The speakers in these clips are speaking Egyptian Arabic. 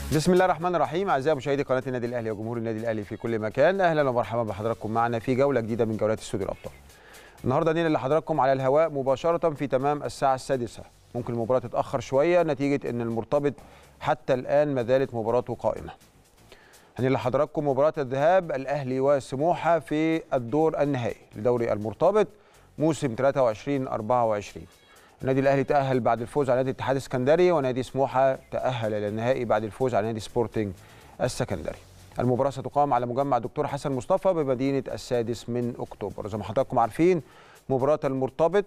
بسم الله الرحمن الرحيم اعزائي مشاهدي قناه النادي الاهلي وجمهور النادي الاهلي في كل مكان اهلا ومرحبا بحضراتكم معنا في جوله جديده من جولات استوديو الابطال النهارده ننقل لحضراتكم على الهواء مباشره في تمام الساعه السادسه ممكن المباراه تتاخر شويه نتيجه ان المرتبط حتى الان ما زالت مباراته قائمه هننقل لحضراتكم مباراه الذهاب الاهلي وسموحه في الدور النهائي لدوري المرتبط موسم 23 24 النادي الاهلي تاهل بعد الفوز على نادي الاتحاد السكندري ونادي سموحه تاهل الى النهائي بعد الفوز على نادي سبورتنج السكندري المباراه ستقام على مجمع دكتور حسن مصطفى بمدينه السادس من اكتوبر زي ما حضراتكم عارفين مباراه المرتبط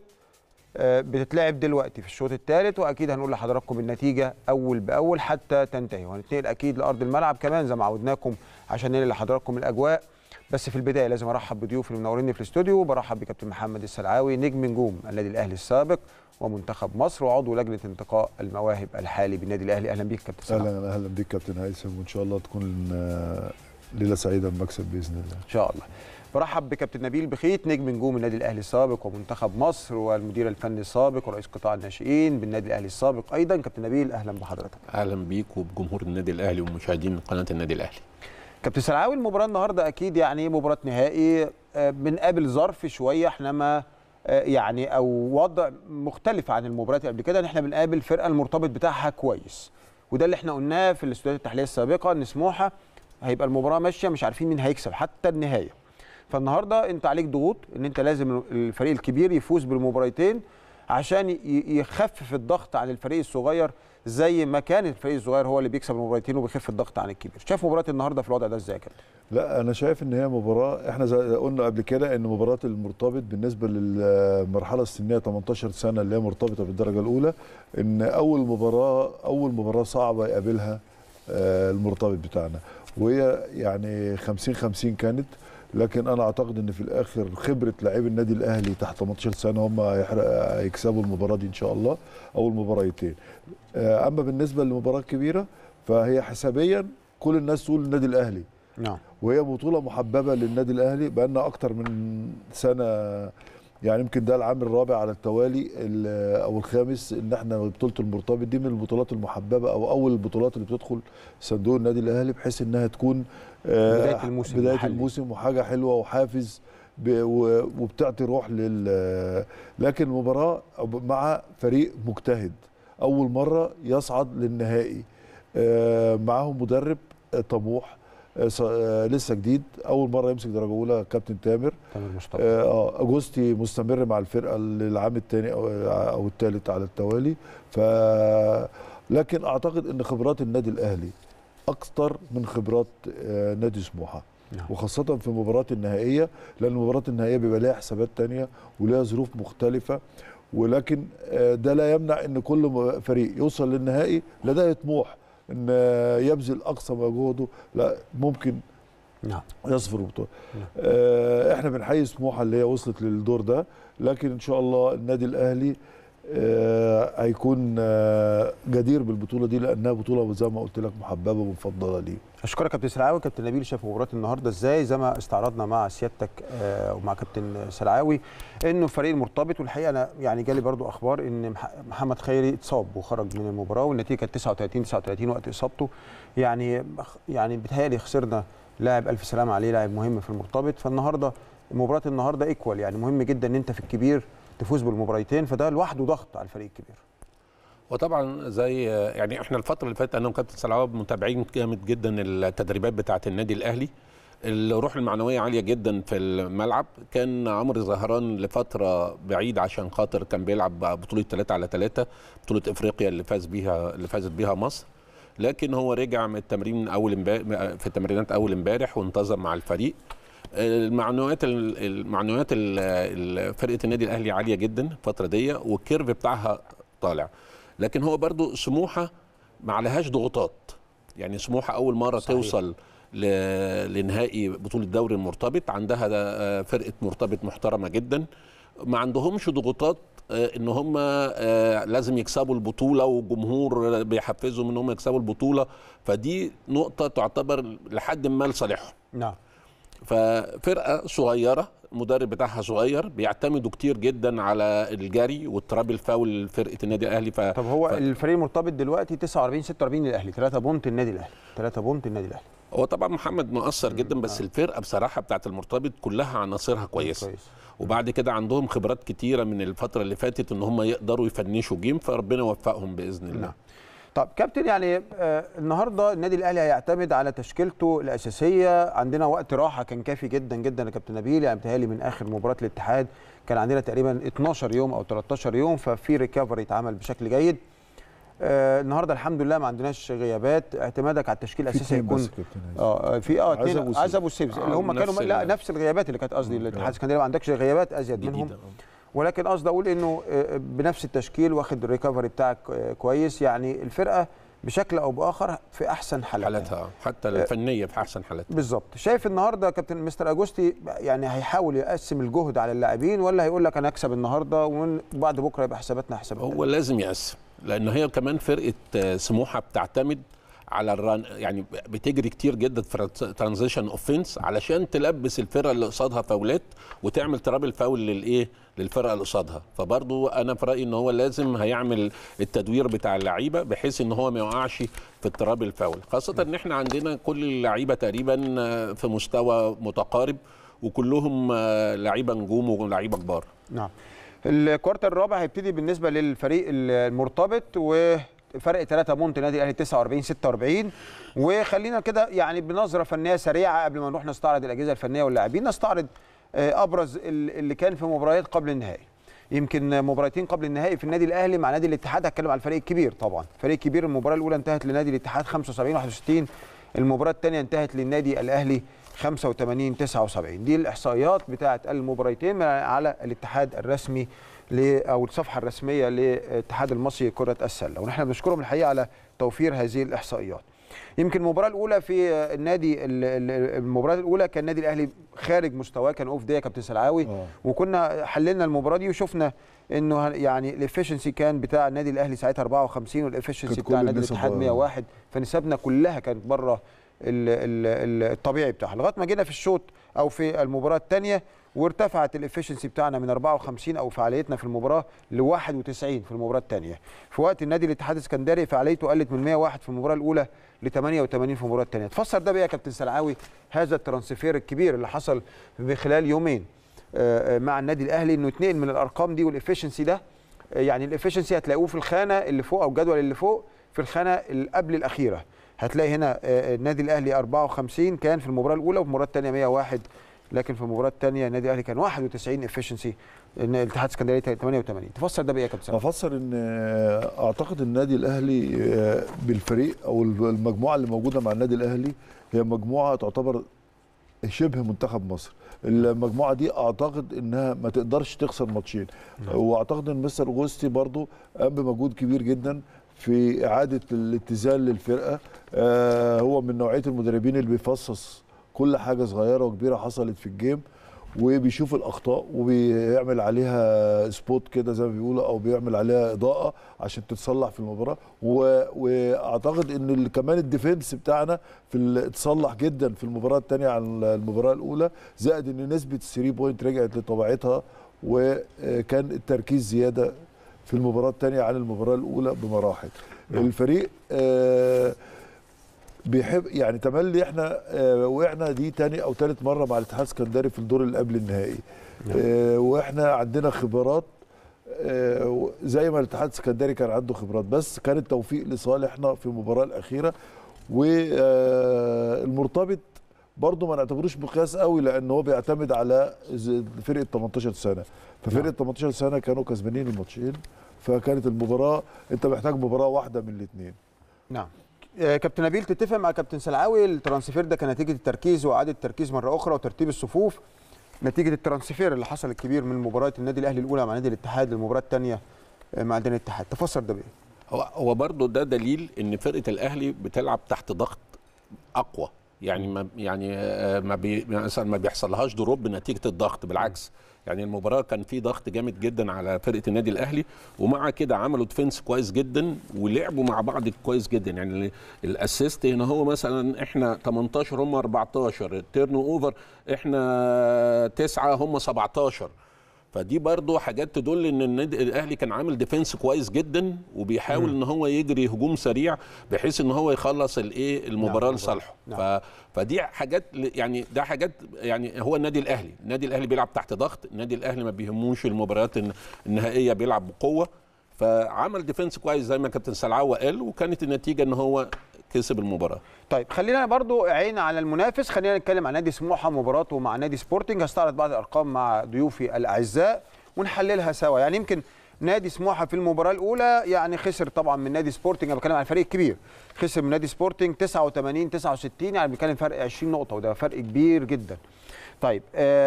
آه، بتتلعب دلوقتي في الشوط الثالث واكيد هنقول لحضراتكم النتيجه اول باول حتى تنتهي وهنتنقل اكيد لارض الملعب كمان زي ما عودناكم عشان ننقل لحضراتكم الاجواء بس في البدايه لازم ارحب بضيوفي اللي منوريني في الاستوديو برحب بكابتن محمد السلعاوي نجم نجوم النادي الاهلي السابق ومنتخب مصر وعضو لجنه انتقاء المواهب الحالي بالنادي الاهلي اهلا بيك كابتن سلعاوي اهلا اهلا بيك كابتن هيثم وان شاء الله تكون آه، ليله سعيده بمكسب باذن الله ان شاء الله برحب بكابتن نبيل بخيت نجم نجوم النادي الاهلي السابق ومنتخب مصر والمدير الفني السابق ورئيس قطاع الناشئين بالنادي الاهلي السابق ايضا كابتن نبيل اهلا بحضرتك اهلا بيك وبجمهور النادي الاهلي ومشاهدين قناه النادي الاهلي كابتن سلعاوي المباراه النهارده اكيد يعني مباراه نهائي آه، بنقابل ظرف شويه احنا ما آه، يعني او وضع مختلف عن المباريات اللي قبل كده ان احنا بنقابل فرقه المرتبط بتاعها كويس وده اللي احنا قلناه في الاستوديوهات التحليليه السابقه ان سموحه هيبقى المباراه ماشيه مش عارفين مين هيكسب حتى النهايه فالنهارده انت عليك ضغوط ان انت لازم الفريق الكبير يفوز بالمباراتين عشان ي- يخفف الضغط عن الفريق الصغير زي ما كان الفريق الصغير هو اللي بيكسب المباراتين وبيخف الضغط عن الكبير شايف مباراه النهارده في الوضع ده ازاي يا كابتن لا انا شايف ان هي مباراه احنا زي قلنا قبل كده ان مباراه المرتبط بالنسبه للمرحله السنيه 18 سنه اللي هي مرتبطه بالدرجه الاولى ان اول مباراه اول مباراه صعبه يقابلها آه، المرتبط بتاعنا وهي يعني 50 50 كانت لكن انا اعتقد ان في الاخر خبره لاعبي النادي الاهلي تحت 18 سنه هم هيحرق- هيكسبوا المباراه دي ان شاء الله اول مباراتين آه، اما بالنسبه للمباراه الكبيره فهي حسابيا كل الناس تقول النادي الاهلي نعم وهي بطولة محببة للنادي الأهلي بقالنا أكتر من سنة يعني يمكن ده العام الرابع على التوالي ال- أو الخامس إن إحنا بطولة المرتبط دي من البطولات المحببة أو أول البطولات اللي بتدخل صندوق النادي الأهلي بحيث إنها تكون آه، بداية الموسم بداية المحلي. الموسم وحاجة حلوة وحافز ب- و- وبتعطي روح لل لكن المباراة مع فريق مجتهد أول مرة يصعد للنهائي آه، معاهم مدرب آه، طموح آه، ص- آه، لسه جديد اول مره يمسك درجه اولى كابتن تامر تامر مصطفى اه آه، اجوستي مستمر مع الفرقه للعام الثاني او او الثالث على التوالي ف لكن اعتقد ان خبرات النادي الاهلي اكثر من خبرات آه، نادي سموحه نعم. وخاصة في المباريات النهائية لأن المباريات النهائية بيبقى لها حسابات تانية ولها ظروف مختلفة ولكن آه، ده لا يمنع ان كل م- فريق يوصل للنهائي لديه طموح ان آه، يبذل اقصى مجهوده لا ممكن نعم يصفر البطوله نعم. آه احنا بنحيي سموحه اللي هي وصلت للدور ده لكن ان شاء الله النادي الاهلي آه هيكون آه جدير بالبطوله دي لانها بطوله زي ما قلت لك محببه ومفضله ليه اشكرك كابتن سلعاوي كابتن نبيل شاف مباراه النهارده ازاي زي ما استعرضنا مع سيادتك آه، ومع كابتن سلعاوي انه الفريق المرتبط والحقيقه انا يعني جالي برضو اخبار ان مح- محمد خيري اتصاب وخرج من المباراه والنتيجه كانت 39 39 وقت اصابته يعني يعني بيتهيألي خسرنا لاعب الف سلامه عليه لاعب مهم في المرتبط فالنهارده مباراه النهارده ايكوال يعني مهم جدا ان انت في الكبير تفوز بالمباراتين فده لوحده ضغط على الفريق الكبير وطبعا زي يعني احنا الفتره اللي فاتت انا وكابتن سلعاب متابعين جامد جدا التدريبات بتاعه النادي الاهلي الروح المعنويه عاليه جدا في الملعب كان عمرو زهران لفتره بعيد عشان خاطر كان بيلعب بطوله 3 على 3 بطوله افريقيا اللي فاز بيها اللي فازت بيها مصر لكن هو رجع من التمرين اول امبارح في التمرينات اول امبارح وانتظم مع الفريق المعنويات المعنويات ال- فرقه النادي الاهلي عاليه جدا الفتره دي والكيرف بتاعها طالع لكن هو برضو سموحه ما عليهاش ضغوطات يعني سموحه اول مره صحيح. صحيح. توصل ل- لنهائي بطوله الدوري المرتبط عندها آه، فرقه مرتبط محترمه جدا ما عندهمش ضغوطات آه، ان هم آه، لازم يكسبوا البطوله وجمهور بيحفزهم ان هم يكسبوا البطوله فدي نقطه تعتبر لحد ما لصالحهم نعم ففرقه صغيره المدرب بتاعها صغير بيعتمدوا كتير جدا على الجري والتراب الفاول فرقه النادي الاهلي ف... طب هو ف- الفريق المرتبط دلوقتي 49 46 للاهلي 3 بونت النادي الاهلي 3 بونت النادي الاهلي هو طبعا محمد مؤثر جدا بس الفرقه بصراحه بتاعت المرتبط كلها عناصرها كويسه كويس. وبعد كده عندهم خبرات كتيره من الفتره اللي فاتت ان هم يقدروا يفنشوا جيم فربنا يوفقهم باذن الله نعم. طب كابتن يعني آه النهارده النادي الاهلي هيعتمد على تشكيلته الاساسيه عندنا وقت راحه كان كافي جدا جدا يا كابتن نبيل يعني بتهيألي من اخر مباراه الاتحاد كان عندنا تقريبا 12 يوم او 13 يوم ففي ريكفري اتعمل بشكل جيد آه النهارده الحمد لله ما عندناش غيابات اعتمادك على التشكيل في الاساسي اتنين هيكون بس كابتن عايز. اه في اه عزب اتنين وسيبز. عزب والسيبز اللي آه، هم كانوا نفس لا ال- نفس الغيابات اللي كانت قصدي الاتحاد آه. الاسكندريه ما عندكش غيابات ازيد منهم جديده ولكن قصدي اقول انه آه، بنفس التشكيل واخد الريكفري بتاعك آه، كويس يعني الفرقه بشكل او باخر في احسن حالاتها حالتها حتى الفنيه في احسن حالاتها بالظبط شايف النهارده يا كابتن مستر اجوستي يعني هيحاول يقسم الجهد على اللاعبين ولا هيقول لك انا اكسب النهارده وبعد بكره يبقى حساباتنا حسابات هو لازم يقسم لان هي كمان فرقه آه، سموحه بتعتمد على الران يعني بتجري كتير جدا في ترانزيشن اوفنس علشان تلبس الفرقه اللي قصادها فاولات وتعمل ترابل فاول للايه للفرقه اللي قصادها فبرضو انا في رايي ان هو لازم هيعمل التدوير بتاع اللعيبه بحيث ان هو ما يوقعش في الترابل الفاول خاصه ان احنا عندنا كل اللعيبه تقريبا آه، في مستوى متقارب وكلهم آه، لعيبه نجوم ولعيبه كبار نعم الكوارتر الرابع هيبتدي بالنسبه للفريق المرتبط وفرق 3 بونت نادي الاهلي 49 46 وخلينا كده يعني بنظره فنيه سريعه قبل ما نروح نستعرض الاجهزه الفنيه واللاعبين نستعرض آه، ابرز ال- اللي كان في مباريات قبل النهائي يمكن مباراتين قبل النهائي في النادي الاهلي مع نادي الاتحاد هتكلم على الفريق الكبير طبعا فريق كبير المباراه الاولى انتهت لنادي الاتحاد 75 61 المباراه الثانيه انتهت للنادي الاهلي 85 79 دي الاحصائيات بتاعه المباراتين من- على الاتحاد الرسمي ل- او الصفحه الرسميه للاتحاد المصري لكره السله ونحن بنشكرهم الحقيقه على توفير هذه الاحصائيات يمكن المباراه الاولى في النادي ال- ال- المباراه الاولى كان النادي الاهلي خارج مستواه كان اوف دي يا كابتن سلعاوي آه. وكنا حللنا المباراه دي وشفنا انه ه- يعني الافشنسي كان بتاع النادي الاهلي ساعتها 54 والافشنسي كانت بتاع كل نادي النسب الاتحاد بره. 101 فنسبنا كلها كانت بره ال- ال- ال- الطبيعي بتاعها لغايه ما جينا في الشوط او في المباراه الثانيه وارتفعت الافشنسي بتاعنا من 54 او فعاليتنا في المباراه ل 91 في المباراه الثانيه في وقت النادي الاتحاد الاسكندري فعاليته قلت من 101 في المباراه الاولى ل 88 في المباراه الثانيه تفسر ده بيه يا كابتن سلعاوي هذا الترانسفير الكبير اللي حصل في خلال يومين آه، آه، مع النادي الاهلي انه اثنين من الارقام دي والافشنسي ده آه، يعني الافشنسي هتلاقوه في الخانه اللي فوق او الجدول اللي فوق في الخانه اللي قبل الاخيره هتلاقي هنا آه، النادي الاهلي 54 كان في المباراه الاولى وفي المباراه الثانيه 101 لكن في المباراه الثانيه النادي الاهلي كان 91 افشنسي الاتحاد الاسكندري 88 تفسر ده بايه يا كابتن سلام؟ افسر ان آه، اعتقد النادي الاهلي آه، بالفريق او المجموعه اللي موجوده مع النادي الاهلي هي مجموعه تعتبر شبه منتخب مصر المجموعه دي اعتقد انها ما تقدرش تخسر ماتشين واعتقد ان مستر اوجوستي برضو قام بمجهود كبير جدا في اعاده الاتزان للفرقه آه، هو من نوعيه المدربين اللي بيفصص كل حاجه صغيره وكبيره حصلت في الجيم وبيشوف الاخطاء وبيعمل عليها سبوت كده زي ما بيقولوا او بيعمل عليها اضاءه عشان تتصلح في المباراه و... واعتقد ان ال- كمان الديفنس بتاعنا في ال- اتصلح جدا في المباراه الثانيه عن المباراه الاولى زائد ان نسبه الثري بوينت رجعت لطبيعتها وكان التركيز زياده في المباراه الثانيه عن المباراه الاولى بمراحل الفريق آه بيحب يعني تملي احنا آه، وقعنا دي تاني او تالت مره مع الاتحاد السكندري في الدور اللي قبل النهائي آه، واحنا عندنا خبرات آه، زي ما الاتحاد السكندري كان عنده خبرات بس كان التوفيق لصالحنا في المباراه الاخيره والمرتبط برضه ما نعتبروش مقياس قوي لان هو بيعتمد على ز- فرقه 18 سنه ففرقه 18 سنه كانوا كسبانين الماتشين فكانت المباراه انت محتاج مباراه واحده من الاثنين نعم آه، كابتن نبيل تتفق مع كابتن سلعاوي الترانسفير ده كان نتيجه التركيز واعاده التركيز مره اخرى وترتيب الصفوف نتيجه الترانسفير اللي حصل الكبير من مباراه النادي الاهلي الاولى مع نادي الاتحاد للمباراه الثانيه مع نادي الاتحاد تفسر ده بايه؟ هو هو برضه ده دليل ان فرقه الاهلي بتلعب تحت ضغط اقوى يعني ما يعني آه، ما بي مثلا ما بيحصلهاش دروب نتيجه الضغط بالعكس يعني المباراه كان في ضغط جامد جدا على فرقه النادي الاهلي ومع كده عملوا ديفنس كويس جدا ولعبوا مع بعض كويس جدا يعني ال- الاسيست هنا هو مثلا احنا 18 هم 14 التيرن اوفر احنا 9 هم 17 فدي برضو حاجات تدل ان النادي الاهلي كان عامل ديفنس كويس جدا وبيحاول ان هو يجري هجوم سريع بحيث ان هو يخلص الايه المباراه نعم. لصالحه نعم. ف... فدي حاجات ل- يعني ده حاجات يعني هو النادي الاهلي النادي الاهلي بيلعب تحت ضغط النادي الاهلي ما بيهموش المباريات الن- النهائيه بيلعب بقوه فعمل ديفنس كويس زي ما كابتن سلعوه قال وكانت النتيجه ان هو كسب المباراه طيب خلينا برضو عين على المنافس خلينا نتكلم عن نادي سموحه مباراته مع نادي سبورتنج هستعرض بعض الارقام مع ضيوفي الاعزاء ونحللها سوا يعني يمكن نادي سموحه في المباراه الاولى يعني خسر طبعا من نادي سبورتنج انا بتكلم عن الفريق الكبير خسر من نادي سبورتنج 89 69 يعني بنتكلم فرق 20 نقطه وده فرق كبير جدا طيب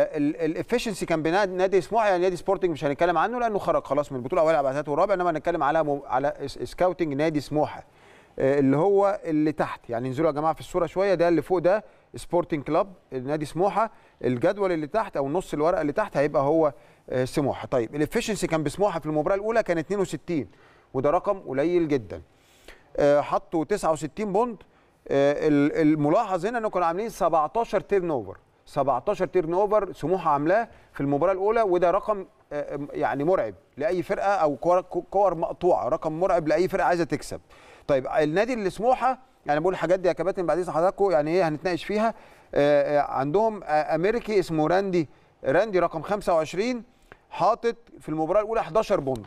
الافشنسي كان بين نادي سموحه يعني نادي سبورتنج مش هنتكلم عنه لانه خرج خلاص من البطوله الاولى على ثلاثه ورابع انما هنتكلم على مو- على اس- سكاوتنج نادي سموحه آه، اللي هو اللي تحت يعني انزلوا يا جماعه في الصوره شويه ده اللي فوق ده سبورتنج كلاب نادي سموحه الجدول اللي تحت او نص الورقه اللي تحت هيبقى هو آه، سموحه طيب الافشنسي كان بسموحه في المباراه الاولى كان 62 وده رقم قليل جدا آه، حطوا 69 بوند آه، ال- الملاحظ هنا انه كانوا عاملين 17 تيرن اوفر 17 تيرن اوفر سموحه عاملاه في المباراه الاولى وده رقم آه، يعني مرعب لاي فرقه او كور كور مقطوعه رقم مرعب لاي فرقه عايزه تكسب طيب النادي اللي سموحه يعني بقول الحاجات دي يا كباتن بعد اذن حضراتكم يعني ايه هنتناقش فيها آه، آه، عندهم آه، امريكي اسمه راندي راندي رقم 25 حاطط في المباراه الاولى 11 بونت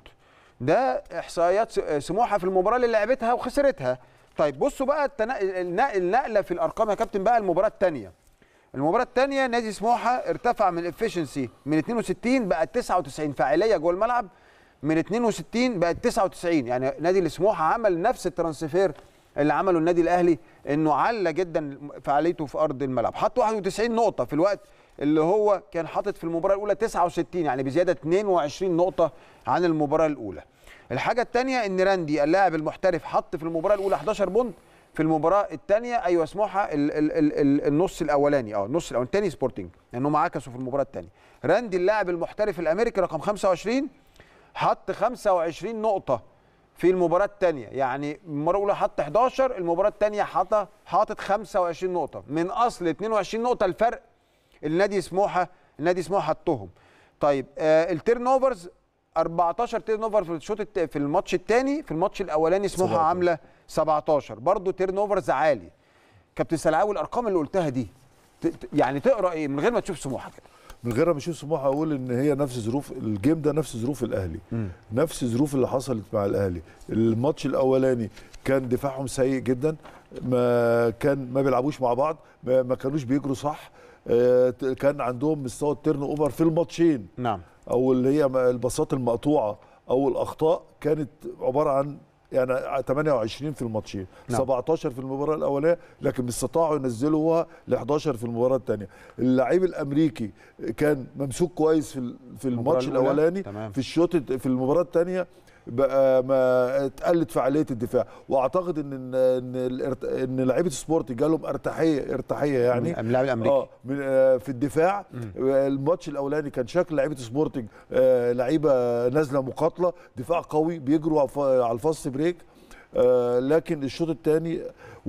ده احصائيات س- سموحه في المباراه اللي لعبتها وخسرتها طيب بصوا بقى التنا... النق- النقله في الارقام يا كابتن بقى المباراه الثانيه المباراه الثانيه نادي سموحه ارتفع من الافشنسي من 62 بقى 99 فاعليه جوه الملعب من 62 بقت 99 يعني نادي السموحه عمل نفس الترانسفير اللي عمله النادي الاهلي انه على جدا فعاليته في ارض الملعب حط 91 نقطه في الوقت اللي هو كان حاطط في المباراه الاولى 69 يعني بزياده 22 نقطه عن المباراه الاولى الحاجه الثانيه ان راندي اللاعب المحترف حط في المباراه الاولى 11 بونت في المباراه الثانيه ايوه سموحه ال ال ال ال النص الاولاني اه النص الاولاني الثاني سبورتنج لانهم عكسوا في المباراه الثانيه راندي اللاعب المحترف الامريكي رقم 25 حط 25 نقطه في المباراه الثانيه يعني المباراه الاولى حط 11 المباراه الثانيه حط حاطط 25 نقطه من اصل 22 نقطه الفرق النادي سموحه النادي سموحه حطهم طيب آه التيرن اوفرز 14 تيرن اوفر في الشوط الت- في الماتش الثاني في الماتش الاولاني سموحه 17. عامله 17 برضه تيرن اوفرز عالي كابتن سلعاوي الارقام اللي قلتها دي ت- ت- يعني تقرا ايه من غير ما تشوف سموحه كده من غير ما اشوف سموحه اقول ان هي نفس ظروف الجيم ده نفس ظروف الاهلي نفس الظروف اللي حصلت مع الاهلي الماتش الاولاني كان دفاعهم سيء جدا ما كان ما بيلعبوش مع بعض ما, ما كانوش بيجروا صح آه، كان عندهم مستوى التيرن اوفر في الماتشين نعم او اللي هي الباصات المقطوعه او الاخطاء كانت عباره عن يعني 28 في الماتشين نعم. 17 في المباراه الاولانيه لكن استطاعوا ينزلوها ل 11 في المباراه الثانيه اللعيب الامريكي كان ممسوك كويس في ال- في المباراة الماتش الأولى. الاولاني تمام. في الشوط في المباراه الثانيه بقى ما اتقلت فعاليه الدفاع واعتقد ان ان ان, الارت- إن لعيبه سبورت جالهم ارتاحيه ارتاحيه يعني من اللاعب الامريكي اه من آه في الدفاع آه الماتش الاولاني كان شكل لعيبه سبورتنج آه لعيبه نازله مقاتله دفاع قوي بيجروا على الف- على الفاست بريك آه لكن الشوط الثاني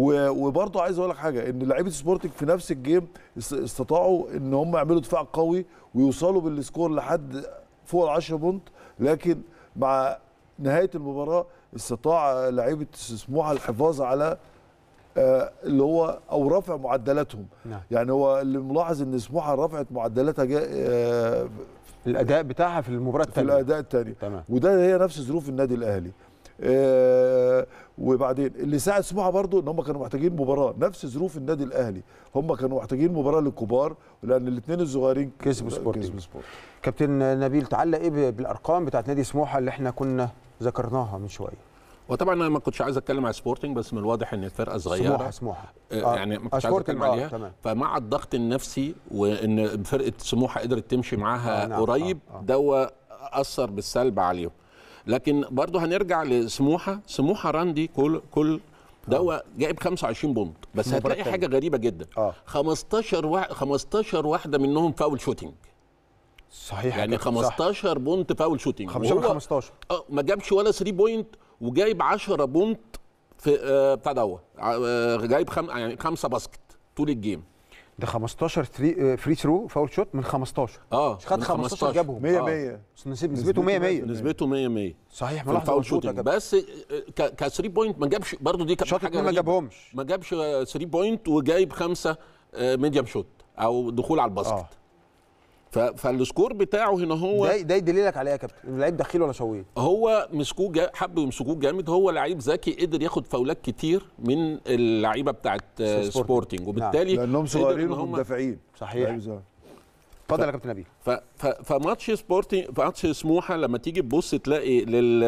وبرضه عايز اقول لك حاجه ان لعيبه سبورتنج في نفس الجيم است- استطاعوا ان هم يعملوا دفاع قوي ويوصلوا بالسكور لحد فوق ال 10 بونت لكن مع نهايه المباراه استطاع لعيبه سموحه الحفاظ على آه، اللي هو او رفع معدلاتهم نعم. يعني هو اللي ملاحظ ان سموحه رفعت معدلاتها جا- آه، الاداء بتاعها في المباراه في الثانيه الاداء الثاني تمام وده هي نفس ظروف النادي الاهلي آه، وبعدين اللي ساعد سموحه برضو ان هم كانوا محتاجين مباراه نفس ظروف النادي الاهلي هم كانوا محتاجين مباراه للكبار لان الاثنين الصغيرين كسبوا سبورتنج. كسبوا سبورتنج كابتن نبيل تعلق ايه ب- بالارقام بتاعت نادي سموحه اللي احنا كنا ذكرناها من شويه وطبعا انا ما كنتش عايز اتكلم على سبورتنج بس من الواضح ان الفرقه صغيره سموحه سموحه آه، يعني ما كنتش عايز سبورتنج، اتكلم آه، عليها تمام. فمع الضغط النفسي وان فرقه سموحه قدرت تمشي معاها آه، نعم، قريب آه، آه. ده اثر بالسلب عليهم لكن برضه هنرجع لسموحه سموحه راندي كل كل ده هو جايب 25 بونت بس المباراة هتلاقي التانية. حاجه غريبه جدا آه. 15 واحد 15 واحده منهم فاول شوتنج صحيح يا يعني كابتن، صح. 15 بونت فاول شوتنج 15 من وهو- 15 اه ما جابش ولا 3 بوينت وجايب 10 بونت في آه بتاع دوت آه جايب خم يعني خمسه باسكت طول الجيم ده 15 فري, فري ثرو فاول شوت من 15 اه خد من 15 جابهم 100 آه. 100 نسبته نسبته 100 100 نسبته 100 100 صحيح في ملاحظه الفاول مظبوطه يا شوتنج كابتن بس ك 3 بوينت ما جابش برضه دي كانت شاط حاجه اتنين ما غريبة. جابهمش ما جابش 3 بوينت وجايب خمسه ميديم شوت او دخول على الباسكت آه. ف- فالسكور بتاعه هنا هو ده ده يدللك على ايه يا كابتن؟ إن اللعيب دخيل ولا شويه؟ هو مسكوه جا حبوا يمسكوه جامد هو لعيب ذكي قدر ياخد فاولات كتير من اللعيبه بتاعت آه، سبورتنج. سبورتنج وبالتالي لانهم قدر صغيرين إن هم- ومدافعين صحيح. لعيب صغير. اتفضل يا كابتن نبيل ف ف فماتش سبورتنج ماتش سموحه لما تيجي تبص تلاقي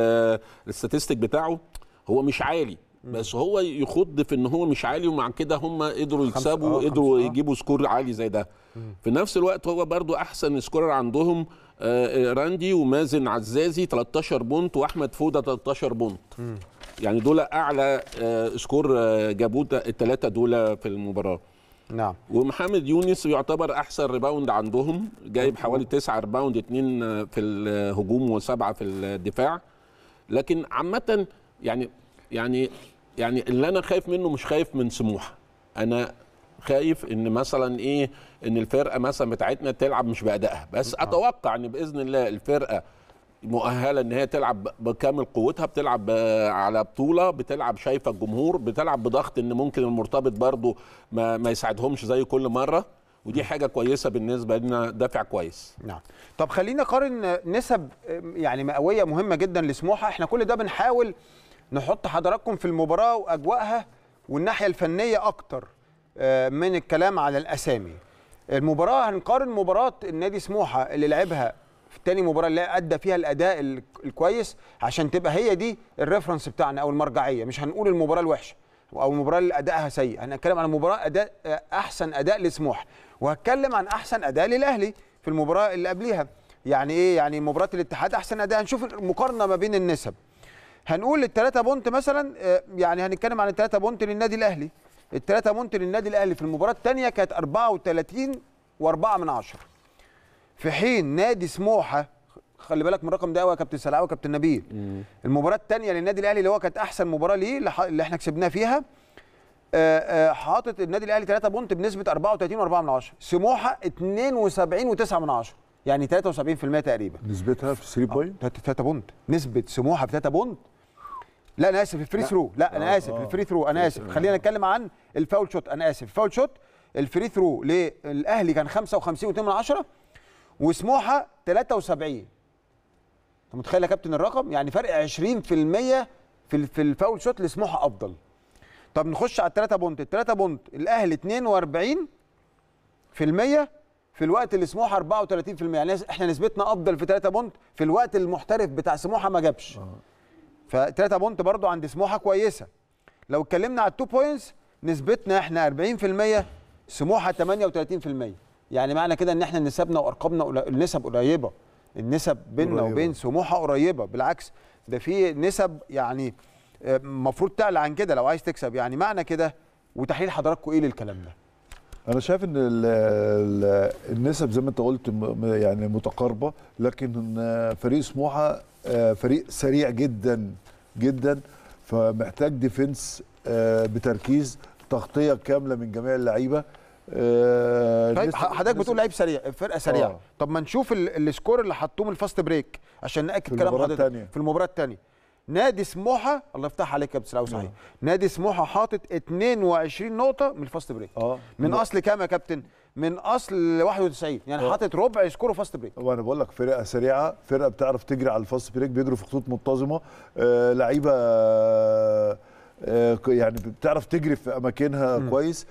للستاتستيك بتاعه هو مش عالي بس هو يخض في ان هو مش عالي ومع كده هم قدروا خمسة، يكسبوا آه، قدروا خمسة، آه. يجيبوا سكور عالي زي ده في نفس الوقت هو برضو احسن سكورر عندهم آه، آه، راندي ومازن عزازي 13 بونت واحمد فوده 13 بونت يعني دول اعلى آه، سكور آه، جابوه الثلاثه دول في المباراه نعم ومحمد يونس يعتبر احسن ريباوند عندهم جايب حوالي تسعة ريباوند اتنين في الهجوم وسبعة في الدفاع لكن عامة يعني يعني يعني اللي انا خايف منه مش خايف من سموحة انا خايف ان مثلا ايه ان الفرقة مثلا بتاعتنا تلعب مش بأدائها بس اتوقع ان باذن الله الفرقة مؤهله ان هي تلعب بكامل قوتها بتلعب آه، على بطوله بتلعب شايفه الجمهور بتلعب بضغط ان ممكن المرتبط برضو ما, ما يساعدهمش زي كل مره ودي حاجه كويسه بالنسبه لنا دافع كويس نعم طب خلينا نقارن نسب يعني مئويه مهمه جدا لسموحه احنا كل ده بنحاول نحط حضراتكم في المباراه واجواءها والناحيه الفنيه اكتر آه، من الكلام على الاسامي المباراه هنقارن مباراه النادي سموحه اللي لعبها في تاني مباراه اللي ادى فيها الاداء ال- الكويس عشان تبقى هي دي الريفرنس بتاعنا او المرجعيه مش هنقول المباراه الوحشه او المباراه اللي ادائها سيء هنتكلم عن مباراه اداء آه، احسن اداء لسموحه وهتكلم عن احسن اداء للاهلي في المباراه اللي قبليها يعني ايه يعني مباراه الاتحاد احسن اداء هنشوف المقارنه ما بين النسب هنقول الثلاثة بونت مثلا آه، يعني هنتكلم عن الثلاثة بونت للنادي الاهلي الثلاثة بونت للنادي الاهلي في المباراه الثانيه كانت 34 و4 من عشرة في حين نادي سموحه خلي بالك من الرقم ده قوي يا كابتن سلاوي وكابتن نبيل المباراه الثانيه للنادي الاهلي اللي هو كانت احسن مباراه ليه اللي ح- اللي احنا كسبناه فيها آه، آه، حاطط النادي الاهلي 3 بونت بنسبه 34 و4 من عشرة سموحه 72 و9 من عشرة يعني 73% تقريبا نسبتها في 3 بوينت 3 بونت نسبه سموحه في 3 بونت لا انا اسف الفري ثرو لا انا آه، اسف آه. الفري ثرو انا اسف خلينا نتكلم عن الفاول شوت انا اسف الفاول شوت الفري ثرو للاهلي كان 55 و2 من عشرة وسموحه 73 انت متخيل يا كابتن الرقم يعني فرق 20% في ال- في الفاول شوت لسموحه افضل طب نخش على الثلاثه بونت الثلاثه بونت الاهلي 42 في المية في الوقت اللي سموحه 34 في المية يعني احنا نسبتنا افضل في 3 بونت في الوقت المحترف بتاع سموحه ما جابش ف3 بونت برضو عند سموحه كويسه لو اتكلمنا على التو بوينتس نسبتنا احنا 40% سموحه 38% يعني معنى كده ان احنا نسبنا وارقامنا قل- النسب قريبه النسب بيننا قريبة. وبين سموحه قريبه بالعكس ده في نسب يعني المفروض تعلى عن كده لو عايز تكسب يعني معنى كده وتحليل حضراتكم ايه للكلام ده انا شايف ان ال ال النسب زي ما انت قلت م- م- يعني متقاربه لكن آه، فريق سموحه آه، فريق سريع جدا جدا فمحتاج ديفنس آه، بتركيز تغطيه كامله من جميع اللعيبه آه، طيب نسب- حضرتك نسب- بتقول لعيب سريع فرقه سريعه آه. طب ما نشوف ال- السكور اللي حطوه من الفاست بريك عشان ناكد في كلام المباراة حضرتك التانية. في المباراه الثانيه نادي سموحه الله يفتح عليك يا كابتن سلاوي صحيح نادي سموحه حاطط 22 نقطه من الفاست بريك اه من لا. اصل كام يا كابتن من اصل 91 يعني آه. حاطط ربع سكوره فاست بريك وانا بقول لك فرقه سريعه فرقه بتعرف تجري على الفاست بريك بيجروا في خطوط منتظمه آه لعيبه آه آه، يعني بتعرف تجري في اماكنها م. كويس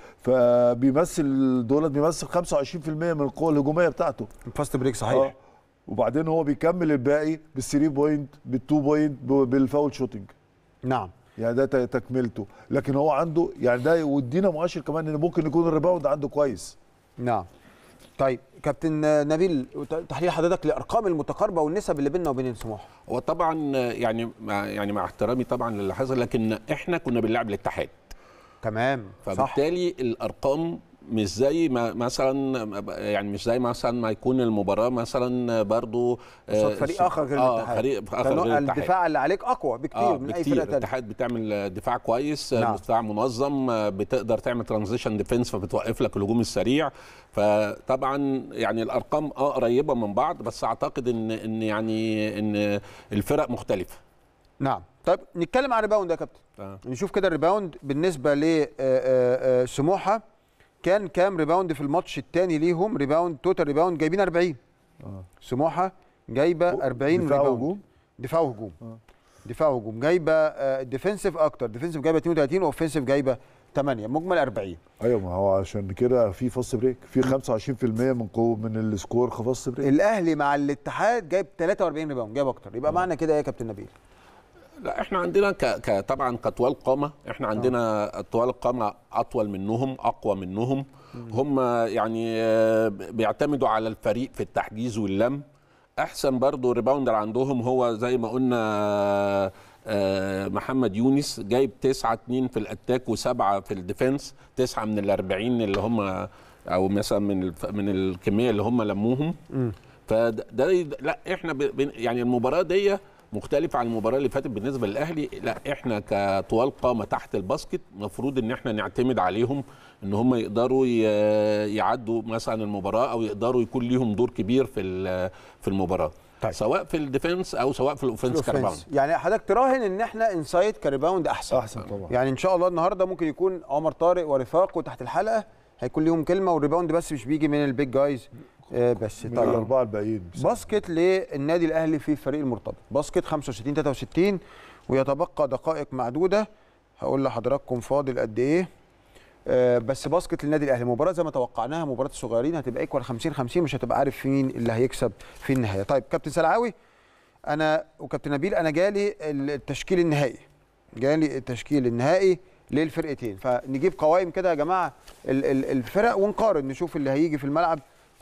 فبيمثل دولت بيمثل 25% من القوه الهجوميه بتاعته فاست بريك صحيح آه. وبعدين هو بيكمل الباقي بالثري بوينت بالتو بوينت بالفاول شوتنج نعم يعني ده ت- تكملته لكن هو عنده يعني ده يودينا مؤشر كمان ان ممكن يكون الريباوند عنده كويس نعم طيب كابتن نبيل تحليل حضرتك لارقام المتقاربه والنسب اللي بيننا وبين سموحه هو طبعا يعني مع يعني مع احترامي طبعا للي حصل لكن احنا كنا بنلعب الاتحاد تمام صح فبالتالي الارقام مش زي ما مثلا يعني مش زي مثلا ما يكون المباراه مثلا برضو قصاد فريق اخر غير اه الاتحاد فريق اخر كان غير الاتحاد الدفاع اللي عليك اقوى بكتير اه من اي بكتير فرقه ثانيه الاتحاد بتعمل دفاع كويس نعم. دفاع منظم بتقدر تعمل ترانزيشن ديفنس فبتوقف لك الهجوم السريع فطبعا يعني الارقام اه قريبه من بعض بس اعتقد ان ان يعني ان الفرق مختلفه نعم طيب نتكلم عن الريباوند يا كابتن آه. نشوف كده الريباوند بالنسبه لسموحه كان كام ريباوند في الماتش الثاني ليهم ريباوند توتال ريباوند جايبين 40 آه. سموحه جايبه 40 دفاع ريباوند وهجوم؟ دفاع وهجوم آه. دفاع وهجوم جايبه ديفنسيف اكتر ديفنسيف جايبه 32 واوفنسيف جايبه 8 مجمل 40 ايوه ما هو عشان كده في فاست بريك في 25% من قوه من السكور فاست بريك الاهلي مع الاتحاد جايب 43 ريباوند جايب اكتر يبقى معنى كده ايه يا كابتن نبيل لا احنا عندنا ك... ك... طبعا كطوال قامه احنا عندنا طوال القامه اطول منهم اقوى منهم هم يعني آه، بيعتمدوا على الفريق في التحجيز واللم احسن برضو ريباوندر عندهم هو زي ما قلنا آه، آه، محمد يونس جايب 9 2 في الاتاك وسبعه في الديفنس تسعه من ال 40 اللي هم او مثلا من الف... من الكميه اللي هم لموهم فده ده- لا احنا ب... ب- يعني المباراه دي مختلفة عن المباراة اللي فاتت بالنسبة للأهلي لا احنا كطوال قامة تحت الباسكت مفروض ان احنا نعتمد عليهم ان هم يقدروا ي- يعدوا مثلا المباراة او يقدروا يكون ليهم دور كبير في ال- في المباراة طيب. سواء في الديفنس او سواء في الاوفنس كرباوند الأوفنس. يعني حضرتك تراهن ان احنا انسايد كريباوند احسن احسن طبعا يعني ان شاء الله النهارده ممكن يكون عمر طارق ورفاقه تحت الحلقه هيكون ليهم كلمه والريباوند بس مش بيجي من البيج جايز آه، بس من طيب الاربعه الباقيين باسكت للنادي الاهلي في الفريق المرتبط باسكت 65 63 ويتبقى دقائق معدوده هقول لحضراتكم فاضل قد ايه آه، بس باسكت للنادي الاهلي مباراه زي ما توقعناها مباراه الصغيرين هتبقى ايكوال 50 50 مش هتبقى عارف مين اللي هيكسب في النهايه طيب كابتن سلعاوي انا وكابتن نبيل انا جالي التشكيل النهائي جالي التشكيل النهائي للفرقتين فنجيب قوائم كده يا جماعه ال- ال- الفرق ونقارن نشوف اللي هيجي في الملعب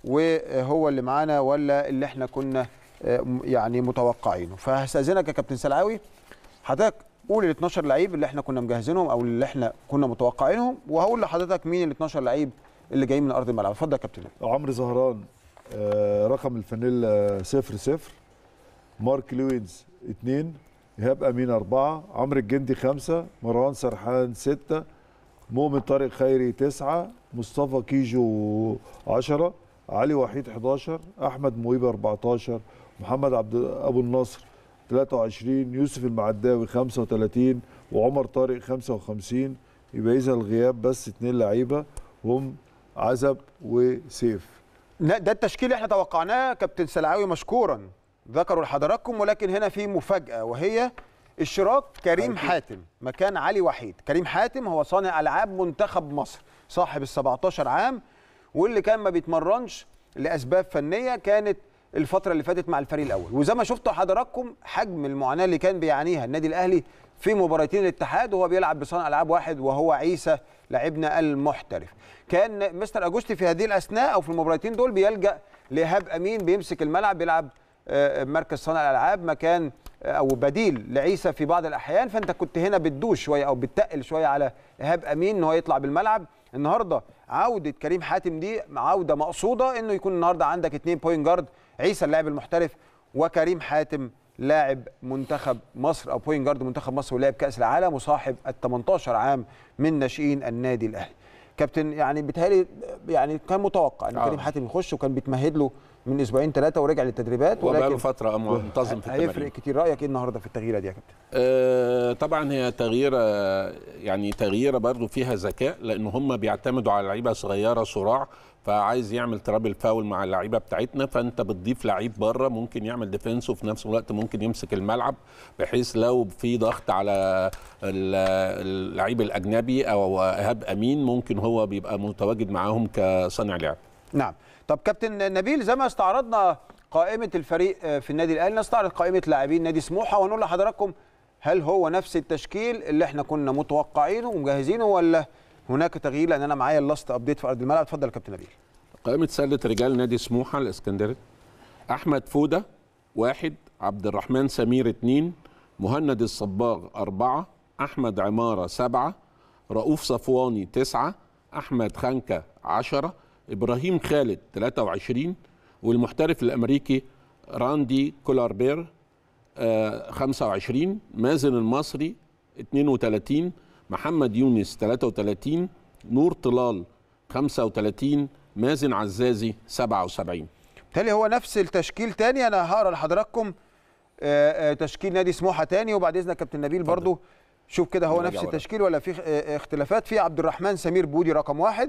وهو اللي معانا ولا اللي احنا كنا آه، م- يعني متوقعينه فهستاذنك يا كابتن سلعاوي حضرتك قول ال 12 لعيب اللي احنا كنا مجهزينهم او اللي احنا كنا متوقعينهم وهقول لحضرتك مين ال 12 لعيب اللي جايين من ارض الملعب اتفضل يا كابتن عمرو زهران آه، رقم الفانيلا صفر صفر مارك لوينز اثنين ايهاب امين اربعه عمرو الجندي خمسه مروان سرحان سته مؤمن طارق خيري تسعه مصطفى كيجو 10 علي وحيد 11 احمد مويب 14 محمد عبد ابو النصر 23 يوسف المعداوي 35 وعمر طارق 55 يبقى اذا الغياب بس اثنين لعيبه هم عزب وسيف لا، ده التشكيل اللي احنا توقعناه كابتن سلعاوي مشكورا ذكروا لحضراتكم ولكن هنا في مفاجاه وهي اشراك كريم حاتم مكان علي وحيد كريم حاتم هو صانع العاب منتخب مصر صاحب ال 17 عام واللي كان ما بيتمرنش لاسباب فنيه كانت الفتره اللي فاتت مع الفريق الاول وزي ما شفتوا حضراتكم حجم المعاناه اللي كان بيعانيها النادي الاهلي في مباراتين الاتحاد وهو بيلعب بصانع العاب واحد وهو عيسى لاعبنا المحترف كان مستر اجوستي في هذه الاثناء او في المباراتين دول بيلجا لايهاب امين بيمسك الملعب بيلعب آه، مركز صانع الالعاب مكان آه، او بديل لعيسى في بعض الاحيان فانت كنت هنا بتدوش شويه او بتتقل شويه على ايهاب امين ان هو يطلع بالملعب النهارده عوده كريم حاتم دي عوده مقصوده انه يكون النهارده عندك اثنين بوينت جارد عيسى اللاعب المحترف وكريم حاتم لاعب منتخب مصر او بوينت جارد منتخب مصر ولاعب كاس العالم وصاحب ال 18 عام من ناشئين النادي الاهلي كابتن يعني بيتهيألي يعني كان متوقع ان آه. كريم حاتم يخش وكان بيتمهد له من اسبوعين ثلاثه ورجع للتدريبات وبقاله ولكن فترة منتظم في هيفرق التمارين كتير رايك ايه النهارده في التغييره دي يا كابتن آه، طبعا هي تغييرة يعني تغييرة برضو فيها ذكاء لأن هم بيعتمدوا على لعيبة صغيرة صراع فعايز يعمل ترابل فاول مع اللعيبة بتاعتنا فأنت بتضيف لعيب بره ممكن يعمل ديفنس وفي نفس الوقت ممكن يمسك الملعب بحيث لو في ضغط على ال- اللعيب الأجنبي أو إيهاب أمين ممكن هو بيبقى متواجد معاهم كصانع لعب نعم طب كابتن نبيل زي ما استعرضنا قائمه الفريق آه، في النادي الاهلي نستعرض قائمه لاعبين نادي سموحه ونقول لحضراتكم هل هو نفس التشكيل اللي احنا كنا متوقعينه ومجهزينه ولا هناك تغيير لان انا معايا اللاست ابديت في ارض الملعب اتفضل يا كابتن نبيل قائمة سلة رجال نادي سموحة الاسكندري أحمد فودة واحد عبد الرحمن سمير اتنين مهند الصباغ أربعة أحمد عمارة سبعة رؤوف صفواني تسعة أحمد خنكة عشرة إبراهيم خالد 23 والمحترف الأمريكي راندي كولاربير آه، 25 مازن المصري 32 محمد يونس 33 نور طلال 35 مازن عزازي 77 بالتالي هو نفس التشكيل تاني انا هقرا لحضراتكم آه، آه، تشكيل نادي سموحه تاني وبعد اذنك كابتن نبيل برضو شوف كده هو نراجع نفس ورا. التشكيل ولا في آه، اختلافات في عبد الرحمن سمير بودي رقم واحد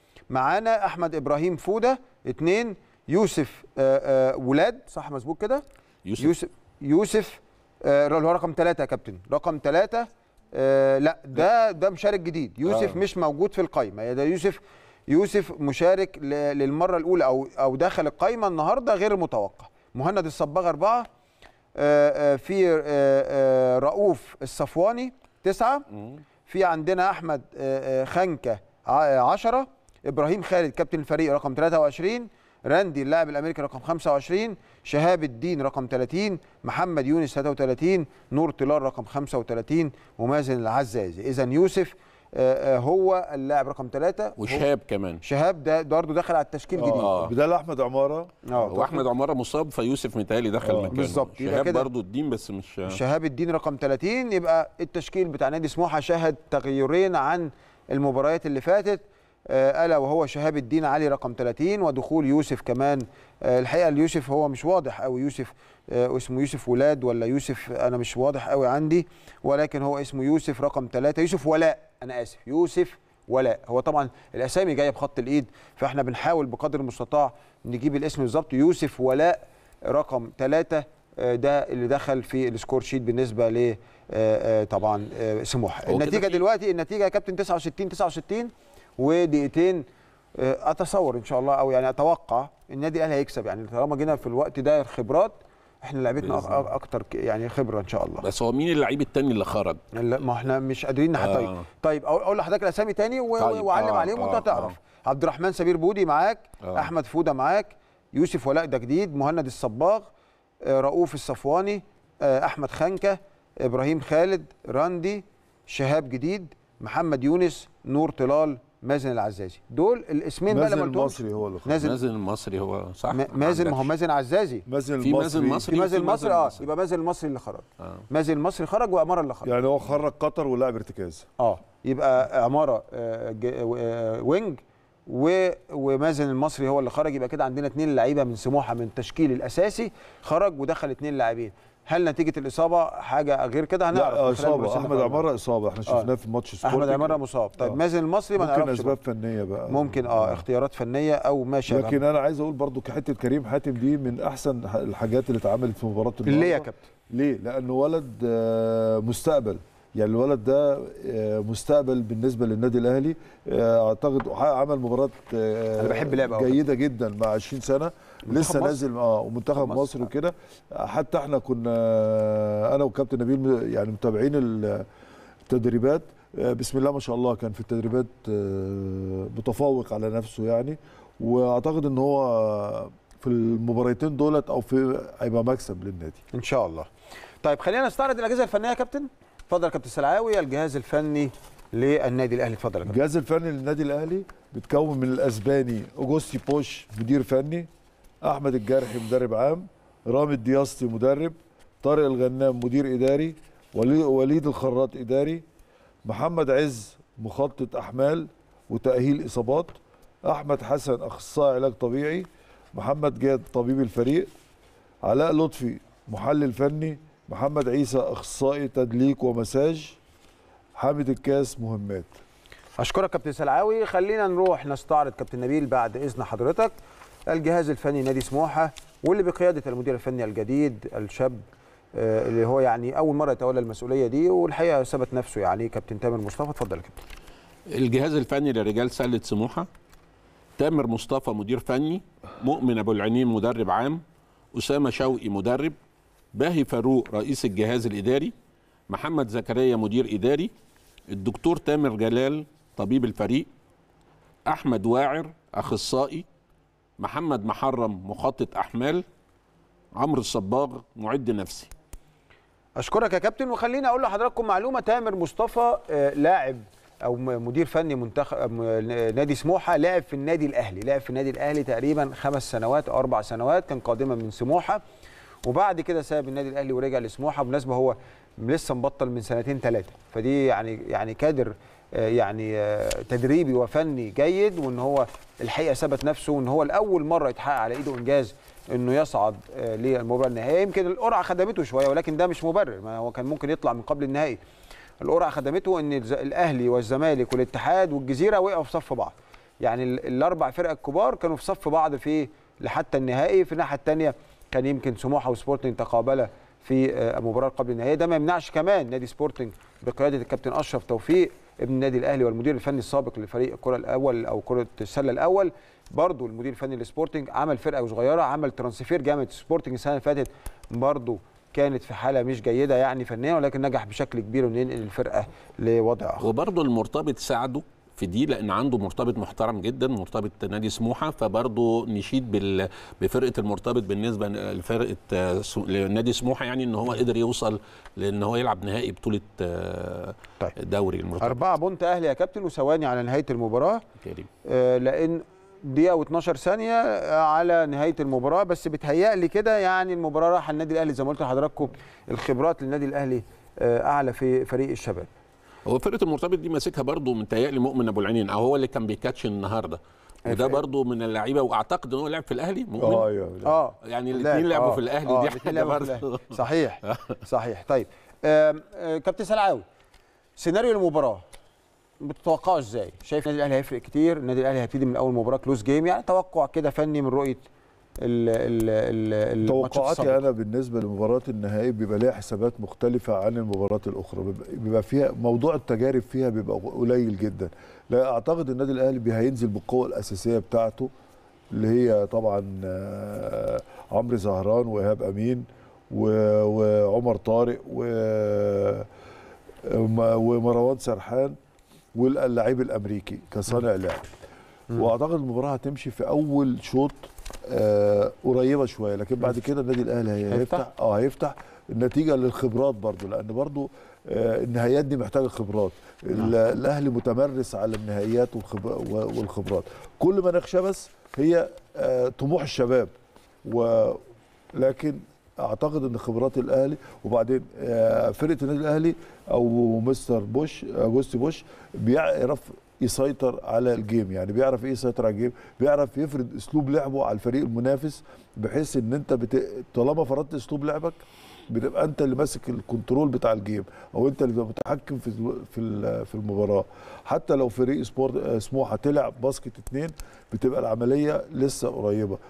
معانا احمد ابراهيم فوده اثنين يوسف آه، آه، ولاد صح مظبوط كده يوسف, يوسف يوسف آه، اللي هو رقم ثلاثة يا كابتن رقم ثلاثة آه لا ده ده مشارك جديد يوسف آه. مش موجود في القايمة ده يوسف يوسف مشارك ل- للمرة الأولى أو أو دخل القايمة النهاردة غير متوقع مهند الصباغ أربعة آه، آه، في آه، آه، رؤوف الصفواني تسعة في عندنا أحمد آه، آه، خنكة ع- عشرة إبراهيم خالد كابتن الفريق رقم 23 راندي اللاعب الأمريكي رقم 25 شهاب الدين رقم 30 محمد يونس 33 نور طلال رقم 35 ومازن العزازي إذا يوسف آه، آه، هو اللاعب رقم 3 وشهاب كمان شهاب ده برضه دخل على التشكيل جديد آه. بدال احمد عماره اه واحمد عماره مصاب فيوسف متهيألي دخل آه، مكانه بالظبط. يبقى شهاب كده- برضه الدين بس مش شهاب الدين رقم 30 يبقى التشكيل بتاع نادي سموحه شهد تغيرين عن المباريات اللي فاتت آه، الا وهو شهاب الدين علي رقم 30 ودخول يوسف كمان آه، الحقيقه اليوسف هو مش واضح قوي يوسف آه، اسمه يوسف ولاد ولا يوسف انا مش واضح قوي عندي ولكن هو اسمه يوسف رقم 3 يوسف ولاء انا اسف يوسف ولاء هو طبعا الاسامي جايه بخط الايد فاحنا بنحاول بقدر المستطاع نجيب الاسم بالظبط يوسف ولاء رقم 3 ده اللي دخل في السكور شيت بالنسبه ل آه، آه، طبعا آه، سموحه هو كده النتيجه في- دلوقتي النتيجه يا كابتن 69 69 ودقيقتين آه، اتصور ان شاء الله او يعني اتوقع النادي الاهلي هيكسب يعني طالما جينا في الوقت ده الخبرات احنا لعبتنا أك- بإذن الله. اكتر ك- يعني خبره ان شاء الله بس هو مين اللعيب التاني اللي خرج؟ لا ما احنا مش قادرين نح... آه. طيب طيب أقول- اقول لحضرتك الاسامي تاني و... طيب. واعلم آه، عليهم وانت آه، هتعرف عبد الرحمن سمير بودي معاك آه. احمد فوده معاك يوسف ولاء ده جديد مهند الصباغ آه، رؤوف الصفواني آه، احمد خنكه ابراهيم خالد راندي شهاب جديد محمد يونس نور طلال مازن العزازي دول الاسمين بقى مازن لما قلتهم المصري هو اللي خرج. نازل مازن المصري هو صح؟ ما- مازن ما هو عندكش. مازن عزازي مازن في مازن المصري مصري في مازن وفي المصري اه مصري. يبقى مازن المصري اللي خرج آه. مازن المصري خرج وعماره اللي خرج يعني هو خرج قطر ولعب ارتكاز اه يبقى عماره آه، ج- آه، وينج و- ومازن المصري هو اللي خرج يبقى كده عندنا اثنين لعيبه من سموحه من التشكيل الاساسي خرج ودخل اثنين لاعبين هل نتيجه الاصابه حاجه غير كده هنعرف لا من خلال اصابه المراسلين احمد اللي عماره اصابه احنا شفناه في ماتش سبورتنج احمد عماره مصاب طيب آه. مازن المصري ما ممكن نعرفش اسباب فنيه بقى ممكن اه اختيارات فنيه او ما شابه لكن انا عايز اقول برضو كحته كريم حاتم دي من احسن الحاجات اللي اتعملت في مباراه ليه يا النهارده كابتن ليه؟ لأنه ولد آه، مستقبل يعني الولد ده آه، مستقبل بالنسبة للنادي الأهلي آه، أعتقد عمل مباراة آه، أنا بحب لعبه أوي. جيدة جدا مع 20 سنة لسه مصر. نازل اه ومنتخب مصر. مصر وكده حتى احنا كنا آه، أنا وكابتن نبيل يعني متابعين ال- التدريبات آه، بسم الله ما شاء الله كان في التدريبات آه، متفوق على نفسه يعني واعتقد ان هو في المباراتين دولت او في هيبقى مكسب للنادي ان شاء الله طيب خلينا نستعرض الاجهزه الفنيه يا كابتن اتفضل يا كابتن سلعاوي الجهاز الفني للنادي الاهلي اتفضل يا كابتن الجهاز الفني للنادي الاهلي بيتكون من الاسباني اوجوستي بوش مدير فني احمد الجارحي مدرب عام رامي الدياسطي مدرب طارق الغنام مدير اداري ولي- وليد الخراط اداري محمد عز مخطط احمال وتاهيل اصابات احمد حسن اخصائي علاج طبيعي محمد جاد طبيب الفريق علاء لطفي محلل فني محمد عيسى اخصائي تدليك ومساج حامد الكاس مهمات اشكرك كابتن سلعاوي خلينا نروح نستعرض كابتن نبيل بعد اذن حضرتك الجهاز الفني نادي سموحه واللي بقياده المدير الفني الجديد الشاب آه، اللي هو يعني اول مره يتولى المسؤوليه دي والحقيقه ثبت نفسه يعني كابتن تامر مصطفى اتفضل يا كابتن الجهاز الفني لرجال سله سموحه تامر مصطفى مدير فني مؤمن ابو العينين مدرب عام اسامه شوقي مدرب باهي فاروق رئيس الجهاز الاداري محمد زكريا مدير اداري الدكتور تامر جلال طبيب الفريق احمد واعر اخصائي محمد محرم مخطط احمال عمرو الصباغ معد نفسي اشكرك يا كابتن وخليني اقول لحضراتكم معلومه تامر مصطفى آه، لاعب او م- مدير فني منتخب م- نادي سموحه لعب في النادي الاهلي لعب في النادي الاهلي تقريبا خمس سنوات او اربع سنوات كان قادما من سموحه وبعد كده ساب النادي الاهلي ورجع لسموحه بالمناسبه هو لسه مبطل من سنتين ثلاثه فدي يعني يعني كادر آه، يعني آه، تدريبي وفني جيد وان هو الحقيقه ثبت نفسه وان هو لاول مره يتحقق على ايده انجاز انه يصعد آه، للمباراه النهائيه يمكن القرعه خدمته شويه ولكن ده مش مبرر ما هو كان ممكن يطلع من قبل النهائي القرعه خدمته ان الز- الاهلي والزمالك والاتحاد والجزيره وقعوا في صف بعض يعني ال- الاربع فرق الكبار كانوا في صف بعض في لحتى النهائي في الناحيه الثانيه كان يمكن سموحه وسبورتنج تقابلا في آه، مباراه قبل النهائيه ده ما يمنعش كمان نادي سبورتنج بقياده الكابتن اشرف توفيق ابن النادي الاهلي والمدير الفني السابق لفريق الكره الاول او كره السله الاول برضو المدير الفني لسبورتنج عمل فرقه صغيره عمل ترانسفير جامد سبورتنج السنه اللي فاتت برضو كانت في حاله مش جيده يعني فنيا ولكن نجح بشكل كبير انه ينقل الفرقه لوضع اخر وبرضه المرتبط ساعده في دي لان عنده مرتبط محترم جدا مرتبط نادي سموحه فبرضه نشيد بال... بفرقه المرتبط بالنسبه لفرقه آه، سو- لنادي سموحه يعني ان هو قدر يوصل لان هو يلعب نهائي بطوله آه، طيب. دوري المرتبط أربعة بونت أهلي يا كابتن وثواني على نهاية المباراة كريم آه، لأن دقيقة و12 ثانية آه، على نهاية المباراة بس بتهيألي كده يعني المباراة راح النادي الأهلي زي ما قلت لحضراتكم الخبرات للنادي الأهلي آه، أعلى في فريق الشباب هو فرقه المرتبط دي ماسكها برضه متهيألي مؤمن ابو العينين او هو اللي كان بيكاتش النهارده وده أيوة. برضه من اللعيبه واعتقد ان هو لعب في الاهلي مؤمن اه ايوه اه يعني لا، الاثنين لعبوا آه، في الاهلي آه، دي الاتنين حاجه لعبوا في برضه الأهلي. صحيح صحيح طيب آم، آه، كابتن سلعاوي سيناريو المباراة بتتوقعه ازاي؟ شايف النادي الاهلي هيفرق كتير، النادي الاهلي هيبتدي من اول مباراة كلوز جيم يعني توقع كده فني من رؤية ال ال ال الماتشات توقعاتي السابقة. انا بالنسبه لمباراه النهائي بيبقى ليها حسابات مختلفه عن المباريات الاخرى بيبقى- بيبقى فيها موضوع التجارب فيها بيبقى قليل جدا لا اعتقد النادي الاهلي بي- هينزل بالقوه الاساسيه بتاعته اللي هي طبعا آه، عمرو زهران وايهاب امين و- وعمر طارق و- وم- ومروان سرحان واللاعب الامريكي كصانع لعب واعتقد المباراه هتمشي في اول شوط آه قريبه شويه لكن بعد كده النادي الاهلي هي- هيفتح؟ هيفتح اه هيفتح النتيجه للخبرات برضو لان برضو آه النهائيات دي محتاجه خبرات ال- الاهلي متمرس على النهائيات والخب- و- والخبرات كل ما نخشى بس هي آه طموح الشباب ولكن اعتقد ان خبرات الاهلي وبعدين آه، فرقه النادي الاهلي او مستر بوش اجوستي بوش بيعرف يسيطر على الجيم يعني بيعرف ايه يسيطر على الجيم بيعرف يفرض اسلوب لعبه على الفريق المنافس بحيث ان انت بت... طالما فرضت اسلوب لعبك بتبقى انت اللي ماسك الكنترول بتاع الجيم او انت اللي بتبقى متحكم في ال- في ال- في المباراه حتى لو فريق سبورت آه، سموحه تلعب باسكت اتنين بتبقى العمليه لسه قريبه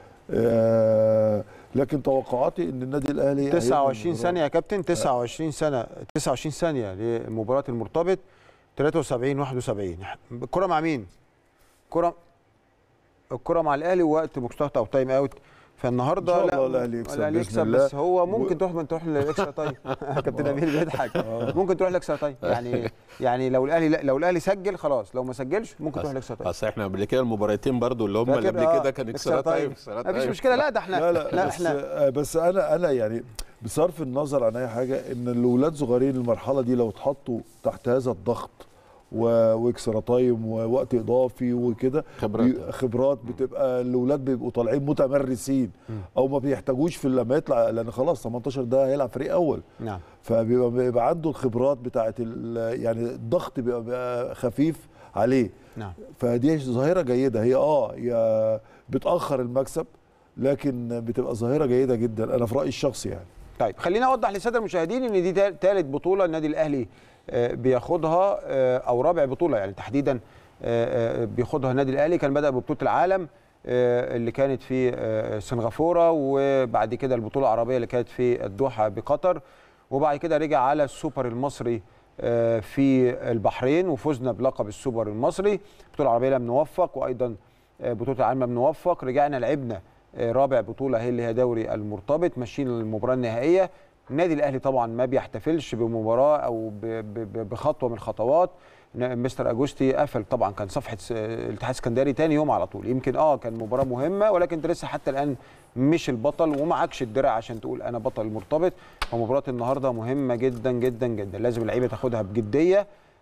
آه لكن توقعاتي ان النادي الاهلي هيبقى 29 المباراة- ثانية يا كابتن 29 سنة 29 ثانية لمباراة المرتبط 73 71 الكرة مع مين؟ الكرة الكرة مع الأهلي ووقت مستقطع أو تايم أوت فالنهارده إن شاء الله الأهلي يكسب الأهلي بإذن يكسب الله. بس هو ممكن و- تروح من تروح للاكسترا تايم كابتن امير بيضحك ممكن تروح لاكسترا تايم يعني يعني لو الاهلي لو الاهلي سجل خلاص لو ما سجلش ممكن تروح لاكسترا تايم اصل احنا قبل كده المباراتين برضو اللي هم اللي فاكر؟ قبل آه، كده كان إكسترا اكسترا تايم. تايم مفيش مشكله لا ده احنا لا لا, لا بس احنا آه، بس انا انا يعني بصرف النظر عن اي حاجه ان الاولاد صغيرين المرحله دي لو اتحطوا تحت هذا الضغط و- واكسترا تايم ووقت اضافي وكده خبرات. بي- خبرات بتبقى الاولاد بيبقوا طالعين متمرسين او ما بيحتاجوش في لما يطلع لان خلاص 18 ده هيلعب فريق اول نعم فبيبقى بيبقى عنده الخبرات بتاعت ال- يعني الضغط بيبقى, بيبقى خفيف عليه نعم فدي ظاهره جيده هي اه هي بتاخر المكسب لكن بتبقى ظاهره جيده جدا انا في رايي الشخصي يعني طيب خلينا اوضح للساده المشاهدين ان دي ثالث بطوله النادي الاهلي آه، بياخدها آه، او رابع بطوله يعني تحديدا آه، آه، بياخدها النادي الاهلي كان بدا ببطوله العالم آه، اللي كانت في آه، سنغافوره وبعد كده البطوله العربيه اللي كانت في الدوحه بقطر وبعد كده رجع على السوبر المصري آه، في البحرين وفزنا بلقب السوبر المصري البطوله العربيه لم نوفق وايضا آه، بطوله العالم لم نوفق رجعنا لعبنا آه، رابع بطوله هي اللي هي دوري المرتبط ماشيين للمباراه النهائيه النادي الاهلي طبعا ما بيحتفلش بمباراه او ب- ب- ب- بخطوه من الخطوات ن- مستر اجوستي قفل طبعا كان صفحه س- الاتحاد السكندري تاني يوم على طول يمكن اه كان مباراه مهمه ولكن انت لسه حتى الان مش البطل ومعكش الدرع عشان تقول انا بطل المرتبط فمباراه النهارده مهمه جدا جدا جدا لازم اللعيبه تاخدها بجديه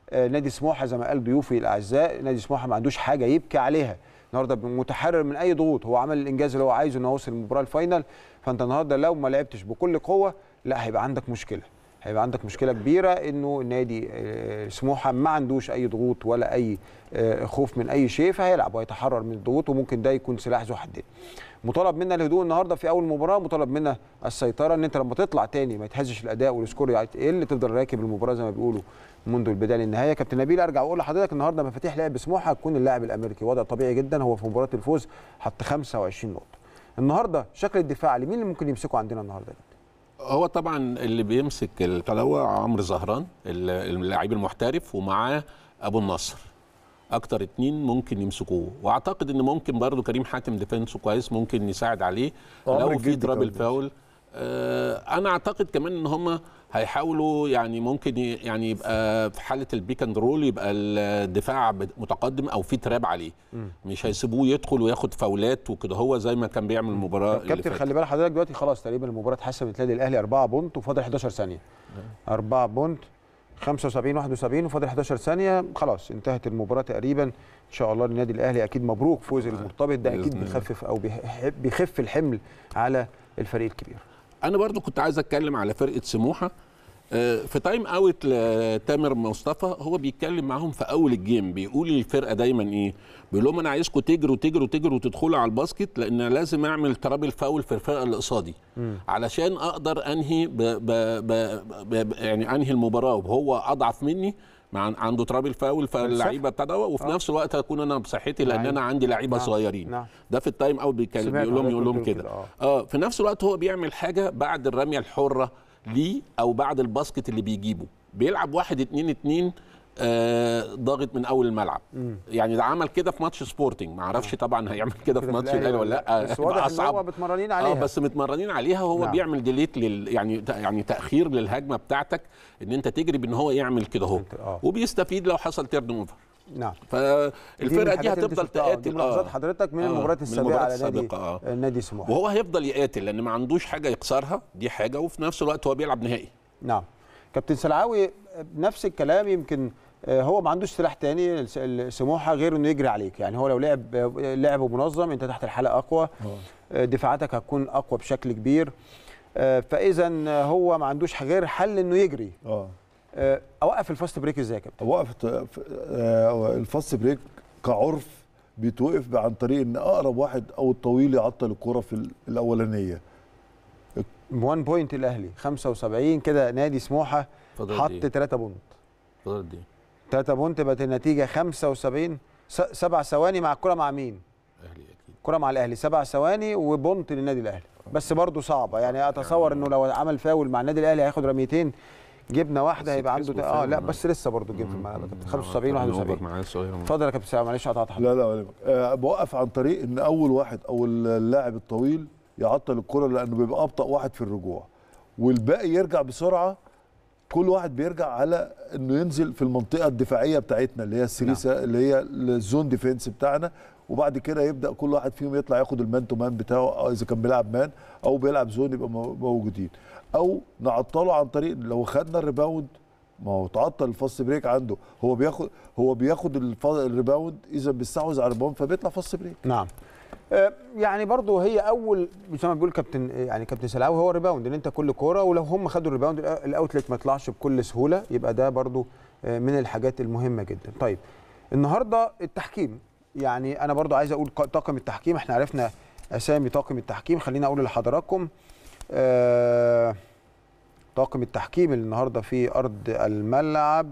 آه، نادي سموحه زي ما قال ضيوفي الاعزاء نادي سموحه ما عندوش حاجه يبكي عليها النهارده متحرر من اي ضغوط هو عمل الانجاز اللي هو عايزه ان هو وصل المباراه الفاينل فانت النهارده لو ما لعبتش بكل قوه لا هيبقى عندك مشكله هيبقى عندك مشكله كبيره انه نادي آه، سموحه ما عندوش اي ضغوط ولا اي آه، خوف من اي شيء فهيلعب وهيتحرر من الضغوط وممكن ده يكون سلاح ذو حدين مطالب منا الهدوء النهارده في اول مباراه مطالب منا السيطره ان انت لما تطلع تاني ما يتهزش الاداء والسكور يقل تفضل راكب المباراه زي ما بيقولوا منذ البدايه للنهايه كابتن نبيل ارجع واقول لحضرتك النهارده مفاتيح لعب سموحه هتكون اللاعب الامريكي وضع طبيعي جدا هو في مباراه الفوز حط 25 نقطه النهارده شكل الدفاع لمين اللي ممكن يمسكه عندنا النهارده هو طبعا اللي بيمسك البتاع هو عمرو زهران اللاعب المحترف ومعاه ابو النصر اكتر اتنين ممكن يمسكوه واعتقد ان ممكن برضو كريم حاتم ديفنسه كويس ممكن يساعد عليه عمرو لو في الجدي ضرب كمان. الفاول آه انا اعتقد كمان ان هم هيحاولوا يعني ممكن ي- يعني يبقى في حاله البيك اند رول يبقى الدفاع بت- متقدم او في تراب عليه مش هيسيبوه يدخل وياخد فاولات وكده هو زي ما كان بيعمل المباراه اللي كابتن فاتت. خلي بال حضرتك دلوقتي خلاص تقريبا المباراه اتحسمت النادي الاهلي 4 بونت وفاضل 11 ثانيه 4 بونت 75 71 وفاضل 11 ثانيه خلاص انتهت المباراه تقريبا ان شاء الله للنادي الاهلي اكيد مبروك فوز المرتبط ده اكيد بإذن الله. بيخفف او بيح- بيخف الحمل على الفريق الكبير انا برضو كنت عايز اتكلم على فرقه سموحه آه، في تايم اوت لتامر مصطفى هو بيتكلم معاهم في اول الجيم بيقول للفرقه دايما ايه بيقول لهم انا عايزكم تجروا تجروا تجروا وتدخلوا على الباسكت لان أنا لازم اعمل ترابل فاول في الفرقه اللي قصادي علشان اقدر انهي ب ب ب ب ب يعني انهي المباراه وهو اضعف مني مع عنده ترابل فاول فاللعيبه ابتدى وفي آه. نفس الوقت اكون انا بصحتي لان نعم. انا عندي لعيبه نعم. صغيرين نعم. ده في التايم اوت بيتكلم سمعت بيقول لهم حضرتك يقول لهم قلت له كده كده، آه. اه في نفس الوقت هو بيعمل حاجه بعد الرميه الحره ليه او بعد الباسكت اللي بيجيبه بيلعب واحد اتنين اتنين آه ضاغط من اول الملعب يعني ده عمل كده في ماتش سبورتنج ما اعرفش طبعا هيعمل كده في كده ماتش الاهلي ولا لا بس هيبقى واضح ان هو متمرنين عليها اه بس متمرنين عليها هو نعم. نعم. بيعمل ديليت لل يعني يعني تاخير للهجمه بتاعتك ان انت تجري بان هو يعمل كده اهو آه. وبيستفيد لو حصل تيرن اوفر نعم فالفرقه دي الحاجات اللي هتفضل أنت شفتها، آه، دي تقاتل ملاحظات حضرتك من آه، المباريات من السابقه المباريات على نادي السابقة، آه. نادي سموحه وهو هيفضل يقاتل لان ما عندوش حاجه يكسرها دي حاجه وفي نفس الوقت هو بيلعب نهائي نعم كابتن سلعاوي نفس الكلام يمكن آه، هو ما عندوش سلاح تاني الس- سموحه غير انه يجري عليك يعني هو لو لعب آه، لعب منظم انت تحت الحلقه اقوى آه، دفاعاتك هتكون اقوى بشكل كبير آه، فاذا آه، هو ما عندوش غير حل انه يجري اه آه، اوقف الفاست بريك ازاي يا كابتن وقفت آه، الفاست بريك كعرف بيتوقف عن طريق ان اقرب واحد او الطويل يعطل الكره في ال- الاولانيه 1 بوينت الاهلي 75 كده نادي سموحه فضل حط دي 3 بونت فضل دي 3 بونت بقت النتيجه 75 س- سبع ثواني مع الكره مع مين؟ اهلي اكيد كرة مع الاهلي سبع ثواني وبونت للنادي الاهلي بس برضه صعبه يعني اتصور انه لو عمل فاول مع النادي الاهلي هياخد رميتين جبنه واحده بس هيبقى عنده كسبوا اه فاول لا أنا. بس لسه برضه الجيم في الملعب يا كابتن 75 71 معاه صغير اتفضل يا كابتن سلام معلش قطعت حضرتك لا لا ولا يهمك. آه بوقف عن طريق ان اول واحد او اللاعب الطويل يعطل الكره لانه بيبقى ابطا واحد في الرجوع والباقي يرجع بسرعه كل واحد بيرجع على انه ينزل في المنطقه الدفاعيه بتاعتنا اللي هي السريسه اللي هي الزون ديفense بتاعنا وبعد كده يبدا كل واحد فيهم يطلع ياخد المان تو مان بتاعه أو اذا كان بيلعب مان او بيلعب زون يبقى مو- موجودين او نعطله عن طريق لو خدنا الريباوند ما هو تعطل الفاست بريك عنده هو بياخد هو بياخد الف- الريباوند اذا بيستحوذ على الريباوند فبيطلع فاست بريك نعم آه، يعني برضه هي اول زي ما بيقول كابتن يعني كابتن سلاوي هو الريباوند ان انت كل كوره ولو هم خدوا الريباوند الأ- الاوتلت ما يطلعش بكل سهوله يبقى ده برضه آه، من الحاجات المهمه جدا طيب النهارده التحكيم يعني انا برضه عايز اقول ق- طاقم التحكيم احنا عرفنا اسامي طاقم التحكيم خليني اقول لحضراتكم آه، طاقم التحكيم اللي النهارده في ارض الملعب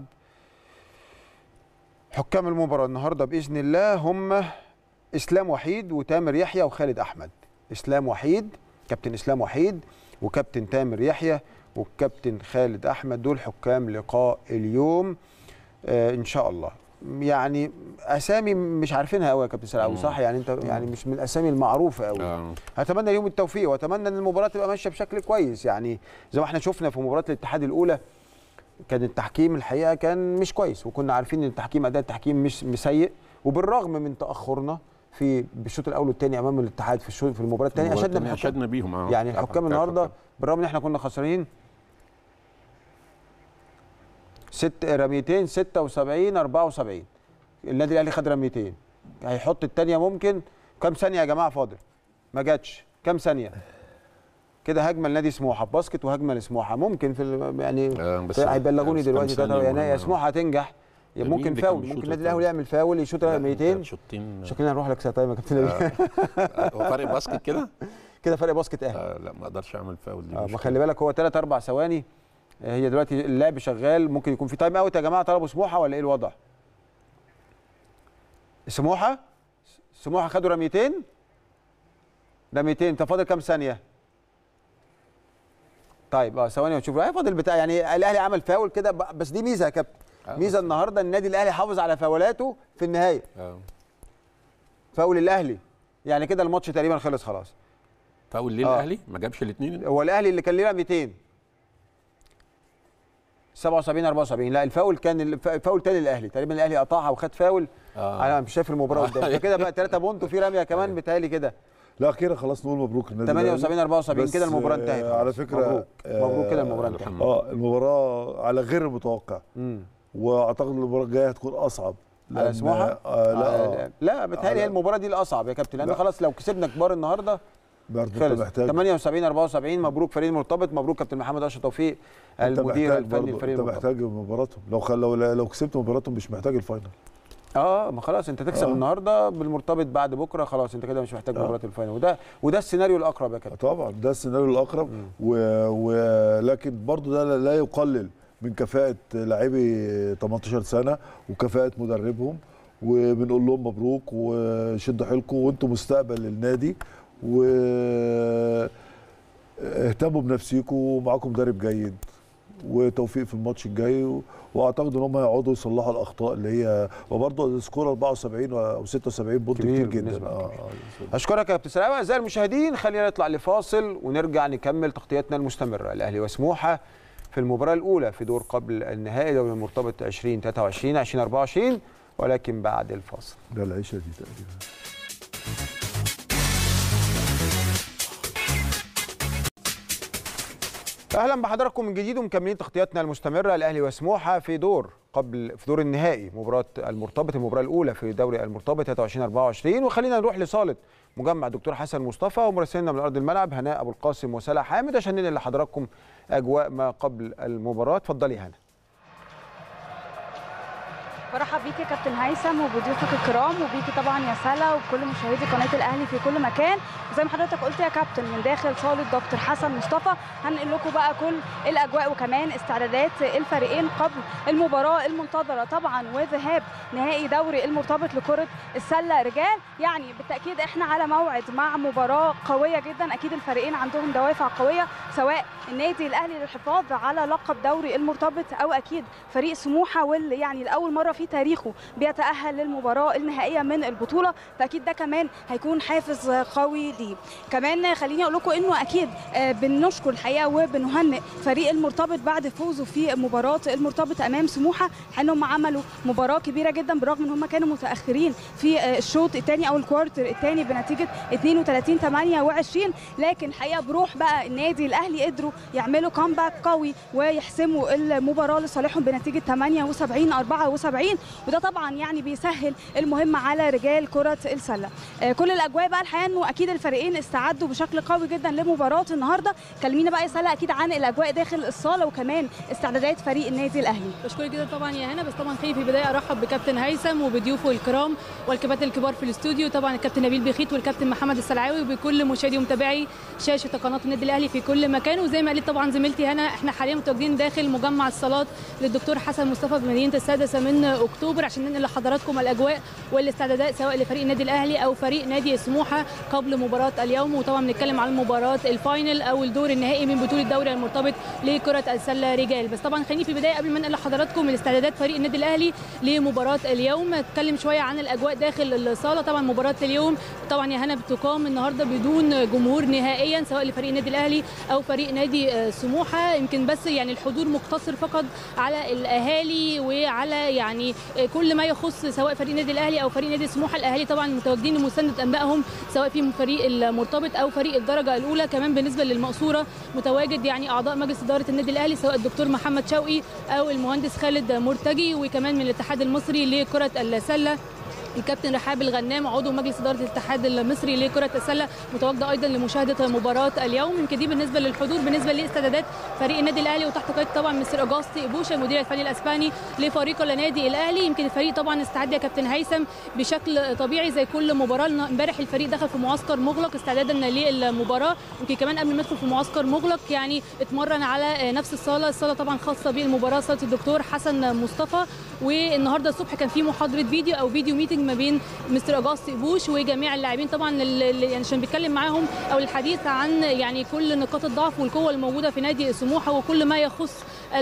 حكام المباراه النهارده باذن الله هم اسلام وحيد وتامر يحيى وخالد احمد اسلام وحيد كابتن اسلام وحيد وكابتن تامر يحيى والكابتن خالد احمد دول حكام لقاء اليوم آه ان شاء الله يعني اسامي مش عارفينها قوي يا كابتن سلاوي مم. صح يعني انت يعني مش من الاسامي المعروفه قوي آه. اتمنى اليوم التوفيق واتمنى ان المباراه تبقى ماشيه بشكل كويس يعني زي ما احنا شفنا في مباراه الاتحاد الاولى كان التحكيم الحقيقه كان مش كويس وكنا عارفين ان التحكيم اداء التحكيم مش مش سيء وبالرغم من تاخرنا في بالشوط الاول والثاني امام الاتحاد في الشوط في المباراه الثانيه المباراة اشدنا التانية بحكام اشدنا بيهم اه يعني طبعاً. الحكام بتاع النهارده الحكام. بالرغم ان احنا كنا خسرانين ست رميتين 76 74 النادي الاهلي خد رميتين هيحط الثانيه ممكن كام ثانيه يا جماعه فاضل ما جاتش كام ثانيه كده هجمه لنادي سموحه باسكت وهجمه لسموحه ممكن في ال- يعني آه، بس هيبلغوني بس كام دلوقتي ثانية تلاتة- يعني مهمة. يا سموحه هتنجح يا مين ممكن اللي فاول كان بيشوط ممكن النادي الفاول؟ الاهلي يعمل فاول يشوط رميتين شوطين شكلنا هنروح لك تايم يا كابتن نبيل. هو فرق باسكت كده؟ كده فرق باسكت اهلي آه لا ما اقدرش اعمل فاول دي آه، ما مشكلة. خلي بالك هو 3 4 ثواني آه، هي دلوقتي اللعب شغال ممكن يكون في تايم اوت يا جماعه طلبوا سموحه ولا ايه الوضع؟ سموحه سموحه خدوا رميتين رميتين انت فاضل كام ثانيه؟ طيب اه ثواني ونشوف آه، فاضل بتاع يعني الاهلي عمل فاول كده ب- بس دي ميزه يا كابتن آه، ميزه النهارده النادي الاهلي حافظ على فاولاته في النهايه آه. فاول الاهلي يعني كده الماتش تقريبا خلص خلاص فاول ليه آه. الاهلي؟ ما جابش الاثنين هو الاهلي اللي كان ليه 200 77 74 لا الفاول كان الف- فاول تاني للاهلي تقريبا الاهلي قطعها وخد فاول آه. انا مش شايف المباراه قدامي فكده بقى 3 بونت وفي رميه كمان بتهيألي كده لا كده خلاص نقول مبروك النادي 78 74 بس، كده المباراه آه، انتهت على خلاص. فكرة، مبروك آه، مبروك كده المباراه انتهت الحمد اه المباراه على غير المتوقع امم واعتقد المباراه الجايه هتكون اصعب على لأن- سموحه آه لا آه لا بتهيألي هي على- المباراه دي الاصعب يا كابتن لان لا. خلاص لو كسبنا كبار النهارده برضه انت خلص محتاج 78 74 مبروك فريق المرتبط مبروك كابتن محمد اشرف توفيق انت المدير محتاج الفني برضه للفريق انت المرتبط محتاج مباراتهم لو خل... لو لو كسبت مباراتهم مش محتاج الفاينل اه ما خلاص انت تكسب آه. النهارده بالمرتبط بعد بكره خلاص انت كده مش محتاج آه. مباراه الفاينل وده وده السيناريو الاقرب يا كابتن طبعا ده السيناريو الاقرب و... ولكن برضه ده لا- لا يقلل من كفاءه لاعبي 18 سنه وكفاءه مدربهم وبنقول لهم مبروك وشدوا حيلكم وانتم مستقبل النادي و اهتموا بنفسيكم ومعاكم مدرب جيد وتوفيق في الماتش الجاي و... واعتقد ان هم هيقعدوا يصلحوا الاخطاء اللي هي وبرضه السكور 74 او 76 بونت كبير كتير جدا بالنسبة اه اشكرك يا كابتن سلام اعزائي المشاهدين خلينا نطلع لفاصل ونرجع نكمل تغطيتنا المستمره الاهلي وسموحه في المباراه الاولى في دور قبل النهائي دوري المرتبط 2023 2024 ولكن بعد الفاصل ده العيشه دي تقريبا اهلا بحضراتكم من جديد ومكملين تغطياتنا المستمره الاهلي وسموحه في دور قبل في دور النهائي مباراه المرتبط المباراه الاولى في دوري المرتبط 23 24 وخلينا نروح لصاله مجمع الدكتور حسن مصطفى ومراسلنا من ارض الملعب هناء ابو القاسم وسلا حامد عشان ننقل لحضراتكم اجواء ما قبل المباراه اتفضلي هنا برحب بيك يا كابتن هيثم وبضيوفك الكرام وبيكي طبعا يا سلا وبكل مشاهدي قناه الاهلي في كل مكان وزي ما حضرتك قلت يا كابتن من داخل صاله دكتور حسن مصطفى هنقل لكم بقى كل الاجواء وكمان استعدادات الفريقين قبل المباراه المنتظره طبعا وذهاب نهائي دوري المرتبط لكره السله رجال يعني بالتاكيد احنا على موعد مع مباراه قويه جدا اكيد الفريقين عندهم دوافع قويه سواء النادي الاهلي للحفاظ على لقب دوري المرتبط او اكيد فريق سموحه واللي يعني لاول مره في تاريخه بيتاهل للمباراه النهائيه من البطوله فاكيد ده كمان هيكون حافز قوي ليه كمان خليني اقول لكم انه اكيد آه، بنشكر الحقيقه وبنهنئ فريق المرتبط بعد فوزه في مباراه المرتبط امام سموحه انهم عملوا مباراه كبيره جدا بالرغم ان هم كانوا متاخرين في آه، الشوط الثاني او الكوارتر الثاني بنتيجه 32 28 لكن الحقيقه بروح بقى النادي الاهلي قدروا يعملوا كامباك قوي ويحسموا المباراه لصالحهم بنتيجه 78 74 وده طبعا يعني بيسهل المهمه على رجال كره السله آه، كل الاجواء بقى الحقيقه انه اكيد الفريقين استعدوا بشكل قوي جدا لمباراه النهارده كلمينا بقى يا سلا اكيد عن الاجواء داخل الصاله وكمان استعدادات فريق النادي الاهلي بشكرك جدا طبعا يا هنا بس طبعا خليني في البدايه ارحب بكابتن هيثم وبضيوفه الكرام والكباتن الكبار في الاستوديو طبعا الكابتن نبيل بخيت والكابتن محمد السلعاوي وبكل مشاهدي ومتابعي شاشه قناه النادي الاهلي في كل مكان وزي ما قالت طبعا زميلتي هنا احنا حاليا متواجدين داخل مجمع الصالات للدكتور حسن مصطفى بمدينه السادسه من اكتوبر عشان ننقل لحضراتكم الاجواء والاستعدادات سواء لفريق النادي الاهلي او فريق نادي سموحه قبل مباراه اليوم وطبعا بنتكلم عن مباراه الفاينل او الدور النهائي من بطوله الدوري المرتبط لكره السله رجال بس طبعا خليني في البدايه قبل ما انقل لحضراتكم الاستعدادات فريق النادي الاهلي لمباراه اليوم اتكلم شويه عن الاجواء داخل الصاله طبعا مباراه اليوم طبعا يا هنا بتقام النهارده بدون جمهور نهائيا سواء لفريق النادي الاهلي او فريق نادي آه، سموحه يمكن بس يعني الحضور مقتصر فقط على الاهالي وعلى يعني يعني آه، كل ما يخص سواء فريق النادي الاهلي او فريق نادي سموحه الاهلي طبعا متواجدين لمسانده انبائهم سواء في فريق المرتبط او فريق الدرجه الاولى كمان بالنسبه للمقصوره متواجد يعني اعضاء مجلس اداره النادي الاهلي سواء الدكتور محمد شوقي او المهندس خالد مرتجي وكمان من الاتحاد المصري لكره السله الكابتن رحاب الغنام عضو مجلس اداره الاتحاد المصري لكره السله متواجده ايضا لمشاهده مباراه اليوم يمكن دي بالنسبه للحضور بالنسبه لاستعدادات فريق النادي الاهلي وتحت قياده طبعا مستر اجاستي ابوشا المدير الفني الاسباني لفريق النادي الاهلي يمكن الفريق طبعا استعد يا كابتن هيثم بشكل طبيعي زي كل مباراه امبارح الفريق دخل في معسكر مغلق استعدادا للمباراه يمكن كمان قبل ما يدخل في معسكر مغلق يعني اتمرن على نفس الصاله الصاله طبعا خاصه بالمباراه صاله الدكتور حسن مصطفى والنهارده الصبح كان في محاضره فيديو او فيديو ميتنج ما بين مستر اجاستي بوش وجميع اللاعبين طبعا ال- ال- يعني عشان بيتكلم معاهم او الحديث عن يعني كل نقاط الضعف والقوه الموجوده في نادي سموحه وكل ما يخص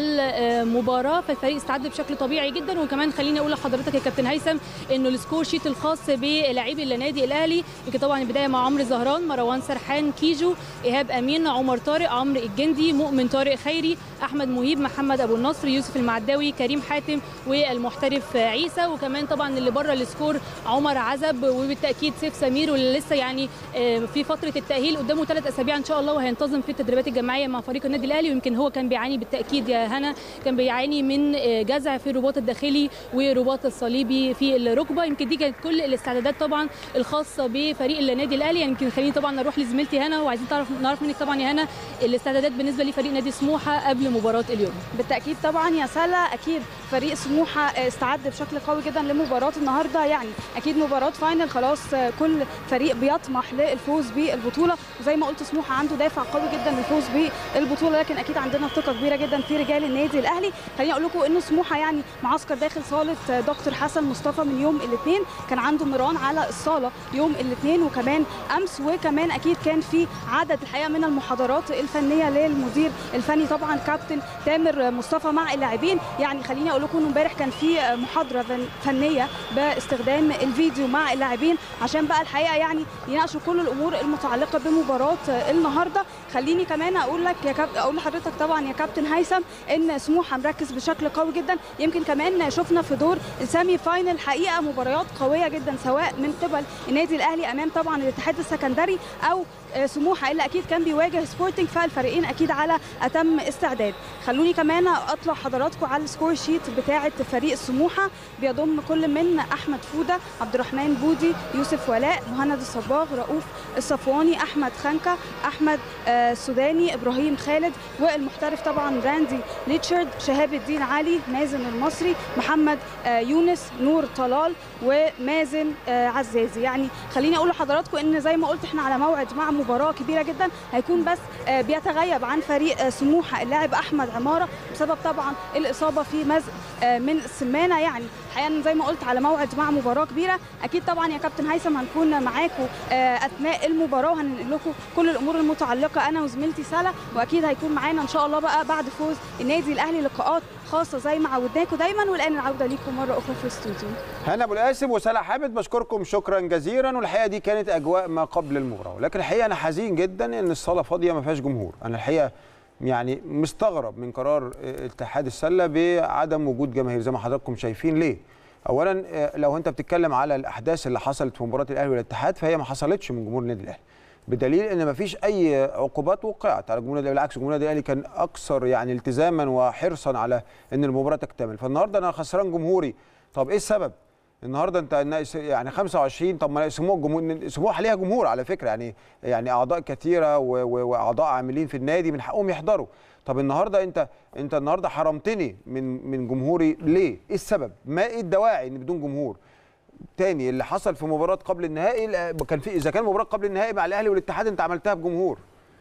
المباراه فالفريق استعد بشكل طبيعي جدا وكمان خليني اقول لحضرتك يا كابتن هيثم انه السكور شيت الخاص بلاعبي النادي الاهلي يمكن طبعا البدايه مع عمرو زهران مروان سرحان كيجو ايهاب امين عمر طارق عمرو الجندي مؤمن طارق خيري احمد مهيب محمد ابو النصر يوسف المعداوي كريم حاتم والمحترف عيسى وكمان طبعا اللي بره السكور عمر عزب وبالتاكيد سيف سمير واللي لسه يعني آه، في فتره التاهيل قدامه ثلاث اسابيع ان شاء الله وهينتظم في التدريبات الجماعيه مع فريق النادي الاهلي ويمكن هو كان بيعاني بالتاكيد يا هنا كان بيعاني من آه، جزع في الرباط الداخلي والرباط الصليبي في الركبه يمكن دي كانت كل الاستعدادات طبعا الخاصه بفريق النادي الاهلي يعني يمكن خليني طبعا اروح لزميلتي هنا وعايزين تعرف نعرف منك طبعا يا هنا الاستعدادات بالنسبه لفريق نادي سموحه قبل مباراه اليوم بالتاكيد طبعا يا سلا اكيد فريق سموحه استعد بشكل قوي جدا لمباراه النهارده يعني اكيد مباراه فاينل خلاص كل فريق بيطمح للفوز بالبطوله وزي ما قلت سموحه عنده دافع قوي جدا للفوز بالبطوله لكن اكيد عندنا ثقه كبيره جدا في رجال النادي الاهلي خليني اقول لكم انه سموحه يعني معسكر داخل صاله دكتور حسن مصطفى من يوم الاثنين كان عنده مران على الصاله يوم الاثنين وكمان امس وكمان اكيد كان في عدد الحقيقه من المحاضرات الفنيه للمدير الفني طبعا كابتن تامر مصطفى مع اللاعبين يعني خليني اقول لكم انه امبارح كان في محاضره فن- فنيه باستخدام الفيديو مع اللاعبين عشان بقى الحقيقه يعني يناقشوا كل الامور المتعلقه بمباراه النهارده خليني كمان اقول لك يا كاب... اقول لحضرتك طبعا يا كابتن هيثم ان سموحه مركز بشكل قوي جدا يمكن كمان شفنا في دور السيمي فاينل حقيقه مباريات قويه جدا سواء من قبل النادي الاهلي امام طبعا الاتحاد السكندري او آه، سموحه اللي اكيد كان بيواجه سبورتنج فالفريقين اكيد على اتم استعداد خلوني كمان اطلع حضراتكم على السكور شيت بتاعه فريق سموحه بيضم كل من احمد فوده عبد الرحمن بودي يوسف ولاء مهند الصباغ رؤوف الصفواني احمد خنكه احمد آه، السوداني ابراهيم خالد والمحترف طبعا راندي ليتشارد شهاب الدين علي مازن المصري محمد آه، يونس نور طلال ومازن آه، عزازي يعني خليني اقول لحضراتكم ان زي ما قلت احنا على موعد مع مباراه كبيره جدا هيكون بس آه، بيتغيب عن فريق آه، سموحه اللاعب احمد عماره بسبب طبعا الاصابه في مزق آه، من السمانه يعني الحقيقه زي ما قلت على موعد مع مباراه كبيره اكيد طبعا يا كابتن هيثم هنكون معاكم آه، اثناء المباراه وهننقل لكم كل الامور المتعلقه انا وزميلتي سلا واكيد هيكون معانا ان شاء الله بقى بعد فوز النادي الاهلي لقاءات خاصه زي ما عودناكم دايما والان العوده ليكم مره اخرى في الاستوديو هنا ابو القاسم وسلا حامد بشكركم شكرا جزيلا والحقيقه دي كانت اجواء ما قبل المباراه لكن الحقيقه انا حزين جدا ان الصاله فاضيه ما فيهاش جمهور انا الحقيقه يعني مستغرب من قرار اتحاد السله بعدم وجود جماهير زي ما حضراتكم شايفين ليه اولا آه، لو انت بتتكلم على الاحداث اللي حصلت في مباراه الاهلي والاتحاد فهي ما حصلتش من جمهور النادي الاهلي بدليل ان ما فيش اي عقوبات وقعت على جمهور النادي الأهلي. بالعكس جمهور النادي الاهلي كان اكثر يعني التزاما وحرصا على ان المباراه تكتمل فالنهارده انا خسران جمهوري طب ايه السبب النهارده انت الناس- يعني 25 طب ما سموح جمهور سموح ليها جمهور على فكره يعني يعني اعضاء كثيره و- و- واعضاء عاملين في النادي من حقهم يحضروا طب النهارده انت انت النهارده حرمتني من من جمهوري ليه؟ ايه السبب؟ ما ايه الدواعي ان بدون جمهور؟ تاني اللي حصل في مباراه قبل النهائي لا، كان في اذا كان مباراه قبل النهائي مع الاهلي والاتحاد انت عملتها بجمهور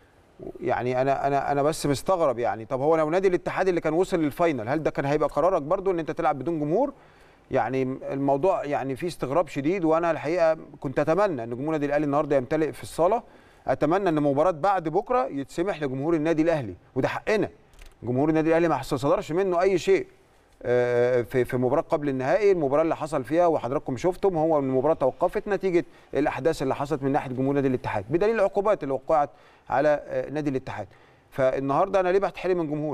يعني انا انا انا بس مستغرب يعني طب هو لو نادي الاتحاد اللي كان وصل للفاينل هل ده كان هيبقى قرارك برضو ان انت تلعب بدون جمهور يعني الموضوع يعني فيه استغراب شديد وانا الحقيقه كنت اتمنى ان جمهور النادي الاهلي النهارده يمتلئ في الصاله اتمنى ان مباراه بعد بكره يتسمح لجمهور النادي الاهلي وده حقنا جمهور النادي الاهلي ما صدرش منه اي شيء آه، في في مباراه قبل النهائي المباراه اللي حصل فيها وحضراتكم شفتم هو ان المباراه توقفت نتيجه الاحداث اللي حصلت من ناحيه جمهور نادي الاتحاد بدليل العقوبات اللي وقعت على آه، نادي الاتحاد فالنهارده انا ليه بتحرم من جمهوري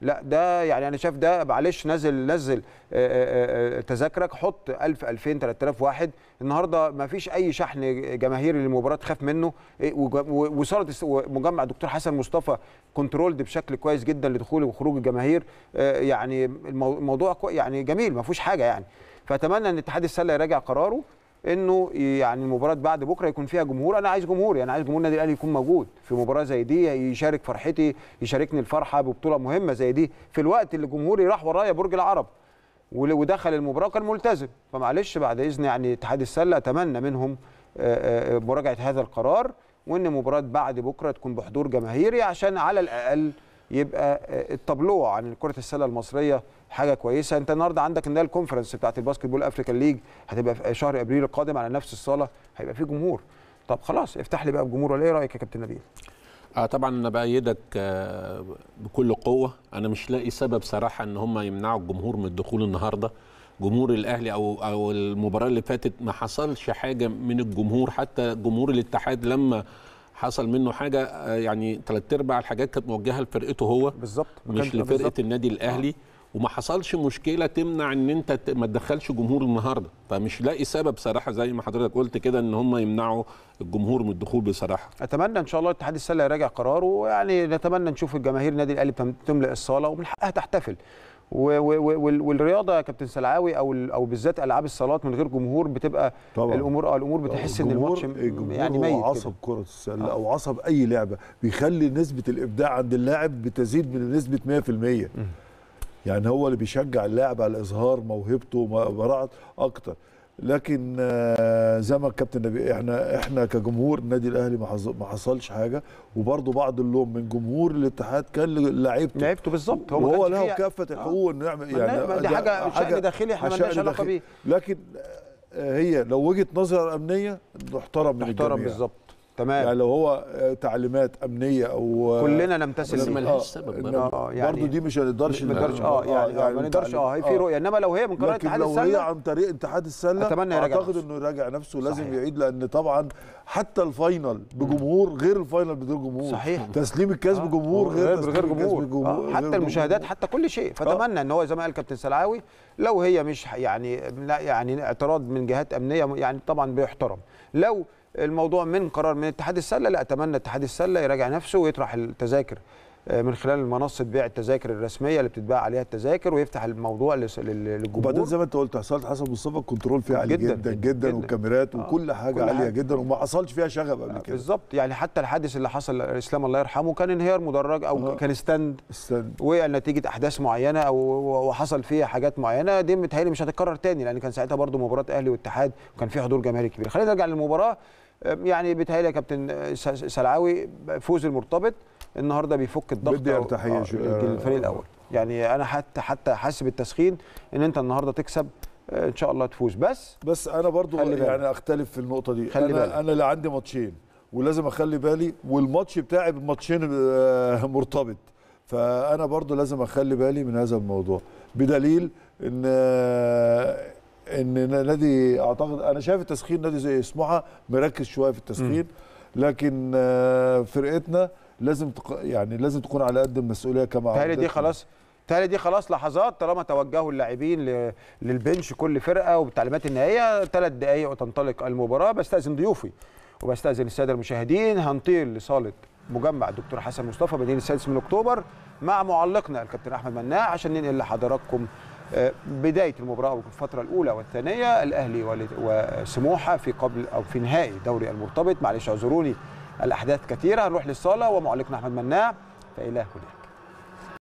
لا ده يعني انا شايف ده معلش نزل نزل آه، آه، آه، تذاكرك حط 1000 2000 3000 واحد النهارده ما فيش اي شحن جماهيري للمباراه تخاف منه إيه، وج- و- وصاله الس- ومجمع دكتور حسن مصطفى كنترولد بشكل كويس جدا لدخول وخروج الجماهير آه، يعني المو- الموضوع كو- يعني جميل ما فيهوش حاجه يعني فاتمنى ان اتحاد السله يراجع قراره انه يعني المباراه بعد بكره يكون فيها جمهور انا عايز جمهور يعني عايز جمهور النادي الاهلي يكون موجود في مباراه زي دي يشارك فرحتي يشاركني الفرحه ببطوله مهمه زي دي في الوقت اللي جمهوري راح ورايا برج العرب ول- ودخل المباراه كان ملتزم فمعلش بعد اذن يعني اتحاد السله اتمنى منهم آه، آه، مراجعه هذا القرار وان مباراه بعد بكره تكون بحضور جماهيري عشان على الاقل يبقى آه، التابلو عن كره السله المصريه حاجه كويسه انت النهارده عندك ان الكونفرنس بتاعت الباسكت بول افريكان ليج هتبقى في شهر ابريل القادم على نفس الصاله هيبقى فيه جمهور طب خلاص افتح لي بقى بجمهور ولا ايه رايك يا كابتن نبيل اه طبعا انا بايدك آه، بكل قوه انا مش لاقي سبب صراحه ان هم يمنعوا الجمهور من الدخول النهارده جمهور الاهلي او او المباراه اللي فاتت ما حصلش حاجه من الجمهور حتى جمهور الاتحاد لما حصل منه حاجه آه، يعني ثلاث ارباع الحاجات كانت موجهه لفرقته هو بالظبط مش لفرقه النادي الاهلي وما حصلش مشكله تمنع ان انت ت- ما تدخلش جمهور النهارده فمش لاقي سبب صراحه زي ما حضرتك قلت كده ان هم يمنعوا الجمهور من الدخول بصراحه اتمنى ان شاء الله اتحاد السله يراجع قراره ويعني نتمنى نشوف الجماهير النادي الاهلي بتم- تملئ الصاله ومن حقها تحتفل و- و- و- وال- والرياضه يا كابتن سلعاوي او ال- او بالذات العاب الصالات من غير جمهور بتبقى طبعا. الامور اه الامور بتحس ان الجمهور- الماتش الجمهور يعني هو ميت عصب كده. كرة السلة آه. أو عصب أي لعبة بيخلي نسبة الإبداع عند اللاعب بتزيد من نسبة 100% يعني هو اللي بيشجع اللاعب على إظهار موهبته وبراعة أكتر لكن آه، زي ما الكابتن نبي احنا احنا كجمهور النادي الاهلي ما حص- ما حصلش حاجه وبرضه بعض اللوم من جمهور الاتحاد كان لعيبته لعبته بالظبط هو ما وهو كانش له فيها- كافه الحقوق انه يعمل ما لا- ما دي ده حاجة- شأن داخلي إحنا مالناش شأن علاقة داخلي. بيه. لكن آه، هي لو وجهه نظر امنيه نحترم من محترم الجميع. بالظبط تمام يعني لو هو آه، تعليمات امنيه او كلنا نمتثل بس ليه. ملهاش سبب برضه. آه، يعني- برضه دي مش هنقدرش ما نقدرش اه يعني, آه ما نقدرش اه هي في رؤيه انما لو هي من قرار لكن اتحاد لو هي السله عن طريق اتحاد السله أتمنى يراجع اعتقد نفسه. انه يراجع نفسه لازم صحيح. يعيد لان طبعا حتى الفاينل بجمهور غير الفاينل بدون جمهور صحيح. تسليم الكاس آه، بجمهور غير غير تسليم غير الكاس جمهور بجمهور- آه، غير حتى جمهور. المشاهدات حتى كل شيء فاتمنى ان هو زي ما قال كابتن سلعاوي لو هي مش ح- يعني لا يعني اعتراض من جهات امنيه يعني طبعا بيحترم لو الموضوع من قرار من اتحاد السله لا اتمنى اتحاد السله يراجع نفسه ويطرح التذاكر آه، من خلال منصه بيع التذاكر الرسميه اللي بتتباع عليها التذاكر ويفتح الموضوع لس- لل- وبعدين للجمهور زي ما انت قلت حصلت حسن مصطفى الكنترول فيها عالي جداً، جدا جدا, جداً، جدا جداً. والكاميرات آه، وكل حاجه كل عاليه حاجة. جدا وما حصلش فيها شغب قبل كده بالظبط يعني حتى الحادث اللي حصل اسلام الله يرحمه كان انهيار مدرج او آه. كان ستاند استنى وقع نتيجه احداث معينه او وحصل فيها حاجات معينه دي متهيألي مش هتتكرر تاني لان كان ساعتها برضو مباراه اهلي واتحاد وكان في حضور جماهيري كبير خلينا نرجع للمباراه أم، يعني بيتهيألي يا كابتن س- سلعاوي فوز المرتبط النهارده بيفك الضغط بدي أو- ارتاحية آه، شو- للفريق الاول يعني انا حتى حتى حاسب التسخين ان انت النهارده تكسب آه، ان شاء الله تفوز بس بس انا برضو خلي بالك. يعني اختلف في النقطه دي خلي بالك. انا انا اللي عندي ماتشين ولازم اخلي بالي والماتش بتاعي بماتشين آه، مرتبط فانا برضو لازم اخلي بالي من هذا الموضوع بدليل ان آه، ان نادي اعتقد انا شايف التسخين نادي زي سموحه مركز شويه في التسخين لكن آه، فرقتنا لازم تق... يعني لازم تكون على قد المسؤوليه كما تهيألي دي عودتنا. خلاص تهيألي دي خلاص لحظات طالما توجهوا اللاعبين ل- للبنش كل فرقه وبالتعليمات النهائيه ثلاث دقائق وتنطلق المباراه بستأذن ضيوفي وبستأذن الساده المشاهدين هنطير لصاله مجمع الدكتور حسن مصطفى مدينه السادس من اكتوبر مع معلقنا الكابتن احمد مناع عشان ننقل لحضراتكم آه، بدايه المباراه والفتره الاولى والثانيه الاهلي وال- وسموحه في قبل او في نهائي دوري المرتبط معلش اعذروني الاحداث كثيره هنروح للصاله ومعلقنا احمد مناع فالى هناك